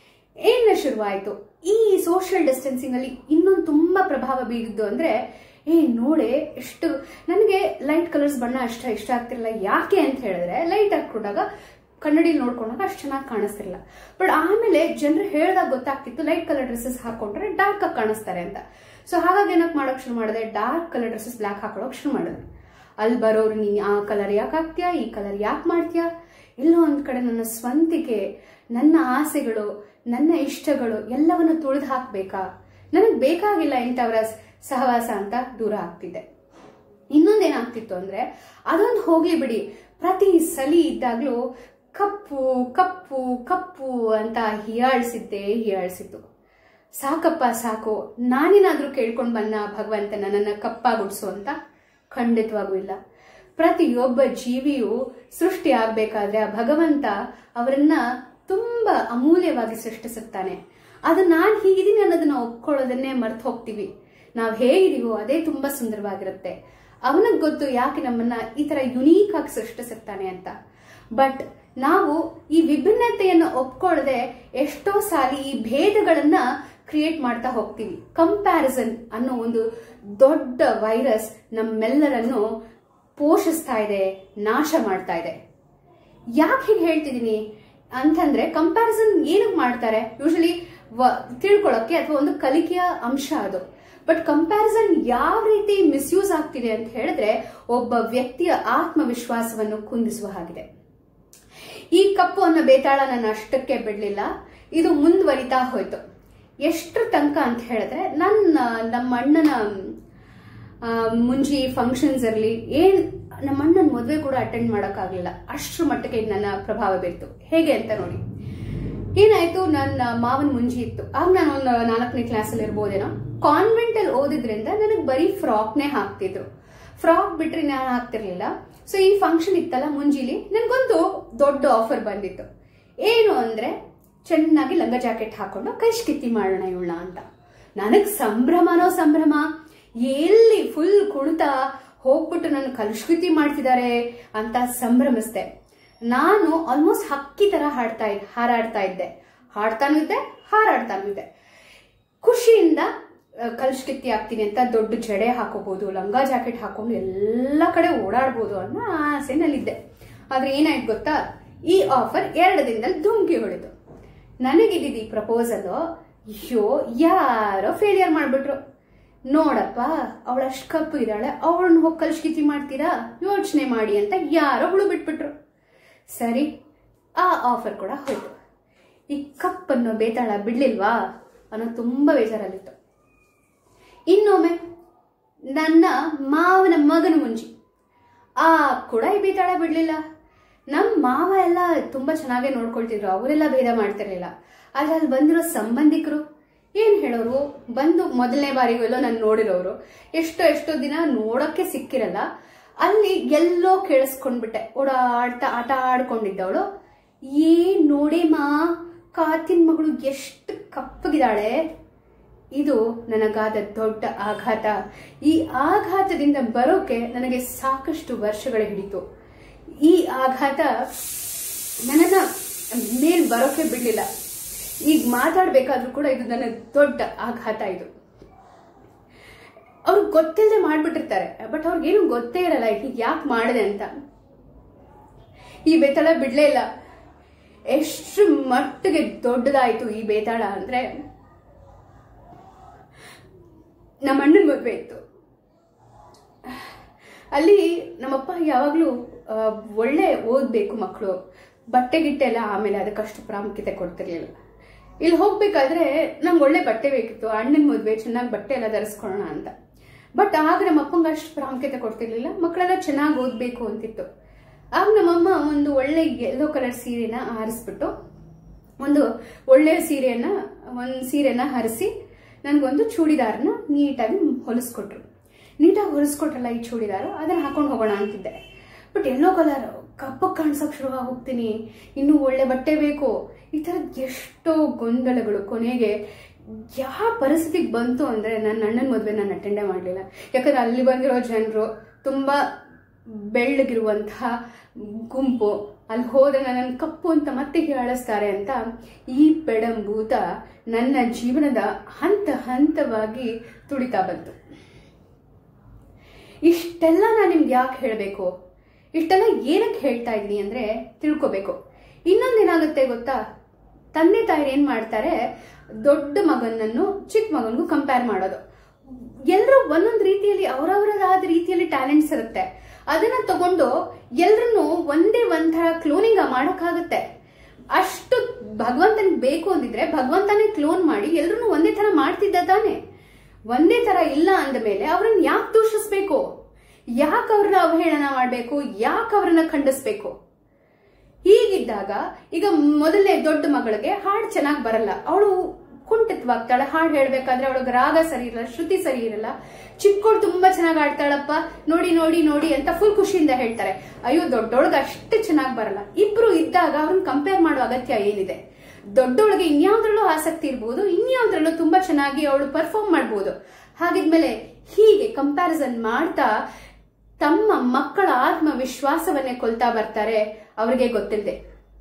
ಏನ ಶುರುವಾಯಿತು ಈ ಸೋಷಿಯಲ್ ಡಿಸ್ಟೆನ್ಸಿಂಗ್ ಅಲ್ಲಿ ಇನ್ನೊಂದು ತುಂಬಾ ಪ್ರಭಾವ ಬೀರಿದ್ದು ಅಂದ್ರೆ ಏ ನೋಡೆ ಎಷ್ಟು ನನಗೆ ಲೈಟ್ ಕಲರ್ಸ್ ಬಣ್ಣ ಅಷ್ಟ ಇಷ್ಟ ಆಗ್ತಿರಲಿಲ್ಲ ಯಾಕೆ ಅಂತ ಹೇಳಿದ್ರೆ ಲೈಟ್ ಹಾಕೊಂಡಾಗ ಕನ್ನಡಿ ನೋಡ್ಕೊಂಡಾಗ ಅಷ್ಟು ಚೆನ್ನಾಗಿ ಕಾಣಿಸ್ತಿರಲಿಲ್ಲ ಬಟ್ ಆಮೇಲೆ ಜನರು ಹೇಳಿದಾಗ ಗೊತ್ತಾಗ್ತಿತ್ತು ಲೈಟ್ ಕಲರ್ ಡ್ರೆಸ್ಸಸ್ ಹಾಕೊಂಡ್ರೆ ಡಾರ್ಕ್ ಆಗಿ ಕಾಣಿಸ್ತಾರೆ ಅಂತ ಸೊ ಹಾಗಾಗಿ ಏನಕ್ಕೆ ಮಾಡೋಕೆ ಶುರು ಮಾಡಿದೆ ಡಾರ್ಕ್ ಕಲರ್ ಡ್ರೆಸ್ಸಸ್ ಬ್ಲ್ಯಾಕ್ ಹಾಕೊಳ್ಳೋಕೆ ಶುರು ಮಾಡಿದೆ ಅಲ್ಲಿ ಬರೋರು ನೀ ಆ ಕಲರ್ ಯಾಕೆ ಹಾಕ್ತೀಯಾ ಈ ಕಲರ್ ಯಾಕೆ ಮಾಡ್ತೀಯಾ ಎಲ್ಲೋ ಒಂದ್ ಕಡೆ ನನ್ನ ಸ್ವಂತಿಕೆ ನನ್ನ ಆಸೆಗಳು ನನ್ನ ಇಷ್ಟಗಳು ಎಲ್ಲವನ್ನು ತುಳಿದು ಹಾಕ್ಬೇಕಾ ನನಗೆ ಬೇಕಾಗಿಲ್ಲ ಇಂಥವರ ಸಹವಾಸ ಅಂತ ದೂರ ಆಗ್ತಿದ್ದೆ ಇನ್ನೊಂದೇನಾಗ್ತಿತ್ತು ಅಂದ್ರೆ ಅದೊಂದು ಹೋಗ್ಲಿ ಬಿಡಿ ಪ್ರತಿ ಸಲಿ ಇದ್ದಾಗ್ಲೂ ಕಪ್ಪು ಕಪ್ಪು ಕಪ್ಪು ಅಂತ ಹೀಯಾಳಿಸಿದ್ದೆ ಹೀಯಾಳಿಸಿತ್ತು ಸಾಕಪ್ಪ ಸಾಕು ನಾನೇನಾದ್ರೂ ಕೇಳ್ಕೊಂಡ್ ಬನ್ನ ಭಗವಂತ ನನ್ನನ್ನ ಕಪ್ಪಾಗುಡ್ಸು ಅಂತ ಖಂಡಿತವಾಗೂ ಇಲ್ಲ ಪ್ರತಿಯೊಬ್ಬ ಜೀವಿಯು ಸೃಷ್ಟಿ ಆಗ್ಬೇಕಾದ್ರೆ ಆ ಭಗವಂತ ಅವರನ್ನ ತುಂಬಾ ಅಮೂಲ್ಯವಾಗಿ ಸೃಷ್ಟಿಸುತ್ತಾನೆ ಅದು ನಾನ್ ಹೀಗಿದ್ದೀನಿ ಅನ್ನೋದನ್ನ ಒಪ್ಕೊಳ್ಳೋದನ್ನೇ ಮರ್ತು ಹೋಗ್ತೀವಿ ನಾವ್ ಹೇಗಿದೀವೋ ಅದೇ ತುಂಬಾ ಸುಂದರವಾಗಿರುತ್ತೆ ಅವನಿಗೆ ಗೊತ್ತು ಯಾಕೆ ನಮ್ಮನ್ನ ಈ ತರ ಯುನೀಕ್ ಆಗಿ ಸೃಷ್ಟಿಸುತ್ತಾನೆ ಅಂತ ಬಟ್ ನಾವು ಈ ವಿಭಿನ್ನತೆಯನ್ನು ಒಪ್ಕೊಳ್ಳದೆ ಎಷ್ಟೋ ಸಾರಿ ಈ ಭೇದಗಳನ್ನ ಕ್ರಿಯೇಟ್ ಮಾಡ್ತಾ ಹೋಗ್ತೀವಿ ಕಂಪ್ಯಾರಿಸನ್ ಅನ್ನೋ ಒಂದು ದೊಡ್ಡ ವೈರಸ್ ನಮ್ಮೆಲ್ಲರನ್ನು ಪೋಷಿಸ್ತಾ ಇದೆ ನಾಶ ಮಾಡ್ತಾ ಇದೆ ಯಾಕೆ ಹೀಗೆ ಹೇಳ್ತಿದ್ದೀನಿ ಅಂತಂದ್ರೆ ಕಂಪ್ಯಾರಿಸನ್ ಏನಕ್ಕೆ ಮಾಡ್ತಾರೆ ಯೂಶಲಿ ತಿಳ್ಕೊಳಕ್ಕೆ ಅಥವಾ ಒಂದು ಕಲಿಕೆಯ ಅಂಶ ಅದು ಬಟ್ ಕಂಪ್ಯಾರಿಸನ್ ಯಾವ ರೀತಿ ಮಿಸ್ಯೂಸ್ ಆಗ್ತಿದೆ ಅಂತ ಹೇಳಿದ್ರೆ ಒಬ್ಬ ವ್ಯಕ್ತಿಯ ಆತ್ಮವಿಶ್ವಾಸವನ್ನು ಕುಂದಿಸುವ ಹಾಗಿದೆ ಈ ಕಪ್ಪು ಅನ್ನೋ ಬೇತಾಳ ನನ್ನ ಅಷ್ಟಕ್ಕೆ ಬಿಡ್ಲಿಲ್ಲ ಇದು ಮುಂದುವರಿತಾ ಹೋಯ್ತು ಎಷ್ಟ್ರ ತನಕ ಅಂತ ಹೇಳಿದ್ರೆ ನನ್ನ ನಮ್ಮ ಅಣ್ಣನ ಆ, ಮುಂಜಿ ಫಂಕ್ಷನ್ಸ್ ಇರಲಿ ಏನ್ ನಮ್ಮ ಅಣ್ಣನ ಮದುವೆ ಕೂಡ ಅಟೆಂಡ್ ಮಾಡೋಕ್ಕಾಗಲಿಲ್ಲ ಅಷ್ಟ್ರ ಮಟ್ಟಕ್ಕೆ ಇದು ನನ್ನ ಪ್ರಭಾವ ಬೀರ್ತು ಹೇಗೆ ಅಂತ ನೋಡಿ ಏನಾಯ್ತು ನನ್ನ ಮಾವನ ಮುಂಜಿ ಇತ್ತು ಆಗ ನಾನು ಒಂದು ನಾಲ್ಕನೇ ಕ್ಲಾಸಲ್ಲಿ ಇರ್ಬೋದೇನೋ ಕಾನ್ವೆಂಟ್ ಅಲ್ಲಿ ಓದಿದ್ರಿಂದ ನನಗೆ ಬರೀ ಫ್ರಾಕ್ನೇ ಹಾಕ್ತಿದ್ರು ಫ್ರಾಕ್ ಬಿಟ್ರೆ ನಾನು ಹಾಕ್ತಿರ್ಲಿಲ್ಲ ಸೊ ಈ ಫಂಕ್ಷನ್ ಇತ್ತಲ್ಲ ಮುಂಜಿಲಿ ನನಗೊಂದು ದೊಡ್ಡ ಆಫರ್ ಬಂದಿತ್ತು ಏನು ಅಂದ್ರೆ ಚೆನ್ನಾಗಿ ಲಂಗ ಜಾಕೆಟ್ ಹಾಕೊಂಡು ಕೈಶ್ಕಿತ್ತಿ ಮಾಡೋಣ ಇವಳ ಅಂತ ನನಗ್ ಸಂಭ್ರಮನೋ ಸಂಭ್ರಮ ಎಲ್ಲಿ ಫುಲ್ ಕುಣಿತ ಹೋಗ್ಬಿಟ್ಟು ನನ್ನ ಕಲುಷ್ಕೃತಿ ಮಾಡ್ತಿದ್ದಾರೆ ಅಂತ ಸಂಭ್ರಮಿಸ್ದೆ ನಾನು ಆಲ್ಮೋಸ್ಟ್ ಹಕ್ಕಿ ತರ ಹಾಡ್ತಾ ಇದ್ದೆ ಹಾರಾಡ್ತಾ ಇದ್ದೆ ಹಾಡ್ತಾನೂ ಇದ್ದೆ ಹಾರಾಡ್ತಾನೂ ಇದ್ದೆ ಖುಷಿಯಿಂದ ಆ, ಕಲುಷ್ಕಿತ್ತಿ ಆಗ್ತೀನಿ ಅಂತ ದೊಡ್ಡ ಜಡೆ ಹಾಕೋಬಹುದು ಲಂಗ ಜಾಕೆಟ್ ಹಾಕೊಂಡು ಎಲ್ಲ ಕಡೆ ಓಡಾಡ್ಬೋದು ಅನ್ನೋ ಆಸೆನಲ್ಲಿದ್ದೆ ಆದ್ರೆ ಏನಾಯ್ತು ಗೊತ್ತಾ ಈ ಆಫರ್ ಎರಡು ದಿನದಲ್ಲಿ ಧುಮ್ಕಿ ಹೊಳಿತು ನನಗಿದ್ದಿದ್ದು ಈ ಪ್ರಪೋಸಲ್ ಅಯ್ಯೋ ಯಾರೋ ಫೇಲಿಯರ್ ಮಾಡ್ಬಿಟ್ರು ನೋಡಪ್ಪ ಅವಳಷ್ಟು ಕಪ್ಪು ಇದ್ದಾಳೆ ಅವಳನ್ನ ಹೋಗಿ ಕಲ್ಶ್ಕಿತಿ ಮಾಡ್ತೀರಾ ಯೋಚನೆ ಮಾಡಿ ಅಂತ ಯಾರೋ ಹುಳು ಬಿಟ್ಬಿಟ್ರು ಸರಿ ಆ ಆಫರ್ ಕೂಡ ಹೋಯ್ತು ಈ ಕಪ್ಪನ್ನು ಬೇತಾಳ ಬಿಡ್ಲಿಲ್ವಾ ಅನ್ನೋ ತುಂಬಾ ಬೇಜಾರಲ್ಲಿತ್ತು ಇನ್ನೊಮ್ಮೆ ನನ್ನ ಮಾವನ ಮಗನ ಮುಂಜಿ ಆ ಕೂಡ ಈ ಬೇತಾಳ ಬಿಡ್ಲಿಲ್ಲ ನಮ್ಮ ಮಾವ ಎಲ್ಲ ತುಂಬಾ ಚೆನ್ನಾಗೇ ನೋಡ್ಕೊಳ್ತಿದ್ರು ಅವರೆಲ್ಲ ಭೇದ ಮಾಡ್ತಿರ್ಲಿಲ್ಲ ಆದ್ರೆ ಅಲ್ಲಿ ಬಂದಿರೋ ಸಂಬಂಧಿಕರು ಏನ್ ಹೇಳೋರು ಬಂದು ಮೊದಲನೇ ಬಾರಿಗೂ ಎಲ್ಲೋ ನಾನು ನೋಡಿರೋರು ಎಷ್ಟೋ ಎಷ್ಟೋ ದಿನ ನೋಡಕ್ಕೆ ಸಿಕ್ಕಿರಲ್ಲ ಅಲ್ಲಿ ಎಲ್ಲೋ ಕೇಳಿಸ್ಕೊಂಡ್ಬಿಟ್ಟೆ ಓಡಾಡ್ತಾ ಆಟ ಆಡ್ಕೊಂಡಿದ್ದವಳು ಏನ್ ನೋಡಿ ಮಾ ಕಾತಿನ ಮಗಳು ಎಷ್ಟು ಕಪ್ಪಗಿದ್ದಾಳೆ ಇದು ನನಗಾದ ದೊಡ್ಡ ಆಘಾತ ಈ ಆಘಾತದಿಂದ ಬರೋಕೆ ನನಗೆ ಸಾಕಷ್ಟು ವರ್ಷಗಳು ಹಿಡಿತು ಈ ಆಘಾತ ನನ್ನನ್ನ ಮೇಲ್ ಬರೋಕೆ ಬಿಡ್ಲಿಲ್ಲ ಈಗ ಮಾತಾಡ್ಬೇಕಾದ್ರೂ ಕೂಡ ಇದು ನನ್ನ ದೊಡ್ಡ ಆಘಾತ ಇದು ಅವ್ರಿಗೆ ಗೊತ್ತಿಲ್ಲದೆ ಮಾಡ್ಬಿಟ್ಟಿರ್ತಾರೆ ಬಟ್ ಅವ್ರಿಗೇನು ಗೊತ್ತೇ ಇರಲ್ಲ ಹೀಗೆ ಯಾಕೆ ಮಾಡಿದೆ ಅಂತ ಈ ಬೇತಾಳ ಬಿಡ್ಲೇ ಇಲ್ಲ ಎಷ್ಟು ಮಟ್ಟಿಗೆ ದೊಡ್ಡದಾಯ್ತು ಈ ಬೇತಾಳ ಅಂದ್ರೆ ನಮ್ಮ ಅಣ್ಣನ ಮದುವೆ ಇತ್ತು ಅಲ್ಲಿ ನಮ್ಮಪ್ಪ ಯಾವಾಗಲೂ ಒಳ್ಳೆ ಓದಬೇಕು ಮಕ್ಕಳು ಬಟ್ಟೆ ಗಿಟ್ಟೆ ಎಲ್ಲ ಆಮೇಲೆ ಅದಕ್ಕಷ್ಟು ಪ್ರಾಮುಖ್ಯತೆ ಕೊಡ್ತಿರ್ಲಿಲ್ಲ ಇಲ್ಲಿ ಹೋಗ್ಬೇಕಾದ್ರೆ ನಂಗೆ ಒಳ್ಳೆ ಬಟ್ಟೆ ಬೇಕಿತ್ತು ಅಣ್ಣನ ಮದುವೆ ಚೆನ್ನಾಗಿ ಬಟ್ಟೆ ಎಲ್ಲ ಧರಿಸ್ಕೊಳ್ಳೋಣ ಅಂತ ಬಟ್ ಆಗ ನಮ್ಮ ಅಪ್ಪಂಗೆ ಅಷ್ಟು ಪ್ರಾಮುಖ್ಯತೆ ಕೊಡ್ತಿರ್ಲಿಲ್ಲ ಮಕ್ಕಳೆಲ್ಲ ಚೆನ್ನಾಗಿ ಓದಬೇಕು ಅಂತಿತ್ತು ಆಗ ನಮ್ಮಮ್ಮ ಒಂದು ಒಳ್ಳೆ ಯೆಲ್ಲೋ ಕಲರ್ ಸೀರೆನ ಆರಿಸ್ಬಿಟ್ಟು ಒಂದು ಒಳ್ಳೆಯ ಸೀರೆಯನ್ನ ಒಂದು ಸೀರೆನ ಹರಿಸಿ ನನಗೊಂದು ಚೂಡಿದಾರನ ನೀಟಾಗಿ ಹೊಲಿಸ್ಕೊಟ್ರು ನೀಟಾಗಿ ಹೊಲಿಸ್ಕೊಟ್ರಲ್ಲ ಈ ಚೂಡಿದಾರು ಅದನ್ನ ಹಾಕೊಂಡು ಹೋಗೋಣ ಅಂತಿದ್ದೆ ಬಟ್ ಎಲ್ಲೋ ಕಲರ್ ಕಪ್ಪಕ್ಕೆ ಕಾಣಿಸೋಕೆ ಶುರುವಾಗಿ ಹೋಗ್ತೀನಿ ಇನ್ನೂ ಒಳ್ಳೆ ಬಟ್ಟೆ ಬೇಕು ಈ ಥರದ್ದು ಎಷ್ಟೋ ಗೊಂದಲಗಳು ಕೊನೆಗೆ ಯಾವ ಪರಿಸ್ಥಿತಿಗೆ ಬಂತು ಅಂದರೆ ನನ್ನ ಅಣ್ಣನ ಮದುವೆ ನಾನು ಅಟೆಂಡೇ ಮಾಡಲಿಲ್ಲ ಯಾಕಂದ್ರೆ ಅಲ್ಲಿ ಬಂದಿರೋ ಜನರು ತುಂಬ ಬೆಳ್ಳಗಿರುವಂತಹ ಗುಂಪು ಅಲ್ಲಿ ಹೋದ್ರೆ ನನ್ನ ಕಪ್ಪು ಅಂತ ಮತ್ತೆ ಹೀಯಾಳಿಸ್ತಾರೆ ಅಂತ ಈ ಪೆಡಂಭೂತ ನನ್ನ ಜೀವನದ ಹಂತ ಹಂತವಾಗಿ ತುಳಿತಾ ಬಂತು ಇಷ್ಟೆಲ್ಲ ನಾನು ನಿಮ್ಗೆ ಯಾಕೆ ಹೇಳಬೇಕು ಇಷ್ಟೆಲ್ಲ ಏನಕ್ಕೆ ಹೇಳ್ತಾ ಇದ್ದೀನಿ ಅಂದ್ರೆ ತಿಳ್ಕೊಬೇಕು ಇನ್ನೊಂದೇನಾಗುತ್ತೆ ಗೊತ್ತಾ ತಂದೆ ತಾಯಿ ಏನ್ ಮಾಡ್ತಾರೆ ದೊಡ್ಡ ಮಗನನ್ನು ಚಿಕ್ಕ ಮಗನಿಗೂ ಕಂಪೇರ್ ಮಾಡೋದು ಎಲ್ಲರೂ ಒಂದೊಂದು ರೀತಿಯಲ್ಲಿ ಅವರವರದಾದ ರೀತಿಯಲ್ಲಿ ಟ್ಯಾಲೆಂಟ್ಸ್ ಇರುತ್ತೆ ಅದನ್ನ ತಗೊಂಡು ಎಲ್ರನ್ನೂ ಒಂದೇ ಒಂಥರ ಕ್ಲೋನಿಂಗ್ ಮಾಡೋಕ್ಕಾಗುತ್ತೆ ಅಷ್ಟು ಭಗವಂತನಿಗೆ ಬೇಕು ಅಂದಿದ್ರೆ ಭಗವಂತನೇ ಕ್ಲೋನ್ ಮಾಡಿ ಎಲ್ರನ್ನೂ ಒಂದೇ ತರ ಮಾಡ್ತಿದ್ದ ತಾನೆ ಒಂದೇ ತರ ಇಲ್ಲ ಅಂದ ಮೇಲೆ ಅವ್ರನ್ನ ಯಾಕೆ ದೂಷಿಸ್ಬೇಕು ಯಾಕೆ ಅವ್ರನ್ನ ಅವಹೇಳನ ಮಾಡ್ಬೇಕು ಯಾಕೆ ಅವ್ರನ್ನ ಖಂಡಿಸ್ಬೇಕು ಹೀಗಿದ್ದಾಗ ಈಗ ಮೊದಲನೇ ದೊಡ್ಡ ಮಗಳಿಗೆ ಹಾಡು ಚೆನ್ನಾಗಿ ಬರಲ್ಲ ಅವಳು ಕುಂಠಿತವಾಗ್ತಾಳೆ ಹಾಡು ಹೇಳ್ಬೇಕಾದ್ರೆ ಅವಳಿಗೆ ರಾಗ ಸರಿ ಇರಲ್ಲ ಶ್ರುತಿ ಸರಿ ಇರಲ್ಲ ಚಿಕ್ಕವಳು ತುಂಬಾ ಚೆನ್ನಾಗಿ ಆಡ್ತಾಳಪ್ಪ ನೋಡಿ ನೋಡಿ ನೋಡಿ ಅಂತ ಫುಲ್ ಖುಷಿಯಿಂದ ಹೇಳ್ತಾರೆ ಅಯ್ಯೋ ದೊಡ್ಡೊಳಗೆ ಅಷ್ಟು ಚೆನ್ನಾಗಿ ಬರಲ್ಲ ಇಬ್ರು ಇದ್ದಾಗ ಅವ್ರನ್ನ ಕಂಪೇರ್ ಮಾಡೋ ಅಗತ್ಯ ಏನಿದೆ ದೊಡ್ಡವಳಿಗೆ ಇನ್ಯಾವ್ದ್ರಲ್ಲೂ ಆಸಕ್ತಿ ಇರ್ಬೋದು ಇನ್ಯಾವ್ದ್ರಲ್ಲೂ ತುಂಬಾ ಚೆನ್ನಾಗಿ ಅವಳು ಪರ್ಫಾರ್ಮ್ ಮಾಡ್ಬೋದು ಹಾಗಿದ್ಮೇಲೆ ಹೀಗೆ ಕಂಪ್ಯಾರಿಸನ್ ಮಾಡ್ತಾ ತಮ್ಮ ಮಕ್ಕಳ ಆತ್ಮವಿಶ್ವಾಸವನ್ನೇ ಕೊಲ್ತಾ ಬರ್ತಾರೆ ಅವ್ರಿಗೆ ಗೊತ್ತಿಲ್ಲದೆ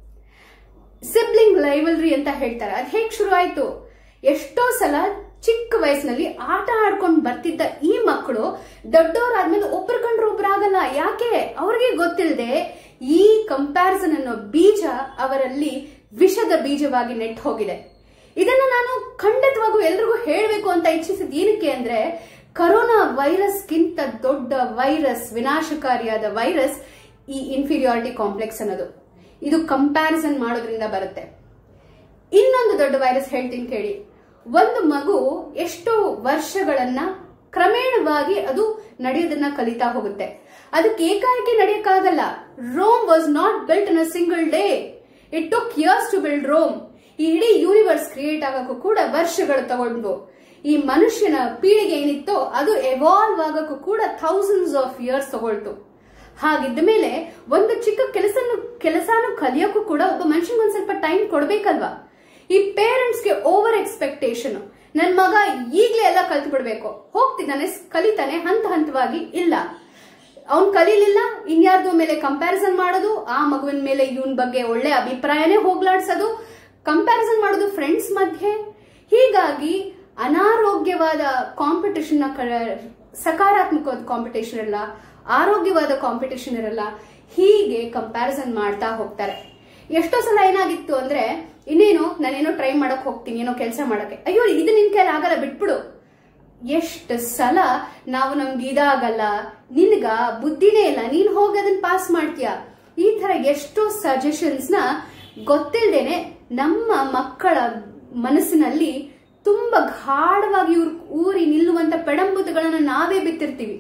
ಸಿಬ್ಲಿಂಗ್ ಲೈವಲ್ರಿ ಅಂತ ಹೇಳ್ತಾರೆ ಅದ್ ಹೇಗ್ ಶುರು ಆಯ್ತು ಎಷ್ಟೋ ಸಲ ಚಿಕ್ಕ ವಯಸ್ಸಿನಲ್ಲಿ ಆಟ ಆಡ್ಕೊಂಡು ಬರ್ತಿದ್ದ ಈ ಮಕ್ಕಳು ದೊಡ್ಡವರಾದ್ಮೇಲೆ ಒಬ್ರು ಕಂಡ್ರೆ ಒಬ್ರಾಗಲ್ಲ ಯಾಕೆ ಅವ್ರಿಗೆ ಗೊತ್ತಿಲ್ಲದೆ ಈ ಕಂಪ್ಯಾರಿಸನ್ ಅನ್ನೋ ಬೀಜ ಅವರಲ್ಲಿ ವಿಷದ ಬೀಜವಾಗಿ ನೆಟ್ ಹೋಗಿದೆ ಇದನ್ನ ನಾನು ಖಂಡಿತವಾಗೂ ಎಲ್ರಿಗೂ ಹೇಳಬೇಕು ಅಂತ ಇಚ್ಛಿಸಿದ ಏನಕ್ಕೆ ಅಂದ್ರೆ ಕರೋನಾ ವೈರಸ್ಗಿಂತ ದೊಡ್ಡ ವೈರಸ್ ವಿನಾಶಕಾರಿಯಾದ ವೈರಸ್ ಈ ಇನ್ಫೀರಿಯಾರಿಟಿ ಕಾಂಪ್ಲೆಕ್ಸ್ ಅನ್ನೋದು ಇದು ಕಂಪ್ಯಾರಿಸನ್ ಮಾಡೋದ್ರಿಂದ ಬರುತ್ತೆ ಇನ್ನೊಂದು ದೊಡ್ಡ ವೈರಸ್ ಹೇಳ್ತೀನಿ ಕೇಳಿ ಒಂದು ಮಗು ಎಷ್ಟೋ ವರ್ಷಗಳನ್ನ ಕ್ರಮೇಣವಾಗಿ ಅದು ನಡೆಯೋದನ್ನ ಕಲಿತಾ ಹೋಗುತ್ತೆ ಅದಕ್ಕೆ ಏಕಾಏಕಿ ನಡೆಯಕ್ಕಾಗಲ್ಲ Rome was not built in a single day it took years to build Rome ಈ ಇಡೀ ಯೂನಿವರ್ಸ್ ಕ್ರಿಯೇಟ್ ಆಗಕ್ಕೂ ಕೂಡ ವರ್ಷಗಳು ತಗೊಂಡು ಈ ಮನುಷ್ಯನ ಪೀಳಿಗೆ ಏನಿತ್ತೋ ಅದು ಎವಾಲ್ವ್ ಆಗಕ್ಕೂ ಕೂಡ ಥೌಸಂಡ್ಸ್ ಆಫ್ ಇಯರ್ಸ್ ತಗೊಳ್ತು ಹಾಗಿದ್ದ ಮೇಲೆ ಒಂದು ಚಿಕ್ಕ ಕೆಲಸ ಕೆಲಸನೂ ಕಲಿಯೋಕ್ಕೂ ಕೂಡ ಒಬ್ಬ ಮನುಷ್ಯನಿಗೆ ಒಂದ್ ಸ್ವಲ್ಪ ಟೈಮ್ ಕೊಡ್ಬೇಕಲ್ವಾ ಈ ಪೇರೆಂಟ್ಸ್ಗೆ ಓವರ್ ಎಕ್ಸ್ಪೆಕ್ಟೇಷನ್ ನನ್ ಮಗ ಈಗ್ಲೇ ಎಲ್ಲ ಕಲ್ತು ಬಿಡ್ಬೇಕು ಹೋಗ್ತಿದ್ದಾನೆ ಕಲಿತಾನೆ ಹಂತ ಹಂತವಾಗಿ ಇಲ್ಲ ಅವ್ನ್ ಕಲೀಲಿಲ್ಲ ಇನ್ಯಾರ್ದು ಮೇಲೆ ಕಂಪ್ಯಾರಿಸನ್ ಮಾಡೋದು ಆ ಮಗುವಿನ ಮೇಲೆ ಇವನ್ ಬಗ್ಗೆ ಒಳ್ಳೆ ಅಭಿಪ್ರಾಯನೇ ಹೋಗ್ಲಾಡ್ಸೋದು ಕಂಪ್ಯಾರಿಸನ್ ಮಾಡೋದು ಫ್ರೆಂಡ್ಸ್ ಮಧ್ಯೆ ಹೀಗಾಗಿ ಅನಾರೋಗ್ಯವಾದ ಕಾಂಪಿಟೇಷನ್ ಸಕಾರಾತ್ಮಕವಾದ ಕಾಂಪಿಟೇಷನ್ ಇರಲ್ಲ ಆರೋಗ್ಯವಾದ ಕಾಂಪಿಟೇಷನ್ ಇರಲ್ಲ ಹೀಗೆ ಕಂಪ್ಯಾರಿಸನ್ ಮಾಡ್ತಾ ಹೋಗ್ತಾರೆ ಎಷ್ಟೋ ಸಲ ಏನಾಗಿತ್ತು ಅಂದ್ರೆ ಇನ್ನೇನು ನಾನೇನೋ ಟ್ರೈ ಮಾಡಕ್ ಹೋಗ್ತೀನಿ ಏನೋ ಕೆಲಸ ಮಾಡಕ್ಕೆ ಅಯ್ಯೋ ಇದು ನಿನ್ ಕೈಲಿ ಆಗಲ್ಲ ಬಿಟ್ಬಿಡು ಎಷ್ಟು ಸಲ ನಾವು ನಮ್ಗೆ ಇದಾಗಲ್ಲ ನಿನ್ಗ ಬುದ್ಧಿನೇ ಇಲ್ಲ ನೀನ್ ಹೋಗಿ ಅದನ್ನ ಪಾಸ್ ಮಾಡ್ತೀಯ ಈ ತರ ಎಷ್ಟೋ ಸಜೆಷನ್ಸ್ ನ ಗೊತ್ತಿಲ್ದೇನೆ ನಮ್ಮ ಮಕ್ಕಳ ಮನಸ್ಸಿನಲ್ಲಿ ತುಂಬಾ ಗಾಢವಾಗಿ ಇವ್ರು ಊರಿ ನಿಲ್ಲುವಂತ ಪೆಡಂಬುತಗಳನ್ನ ನಾವೇ ಬಿತ್ತಿರ್ತೀವಿ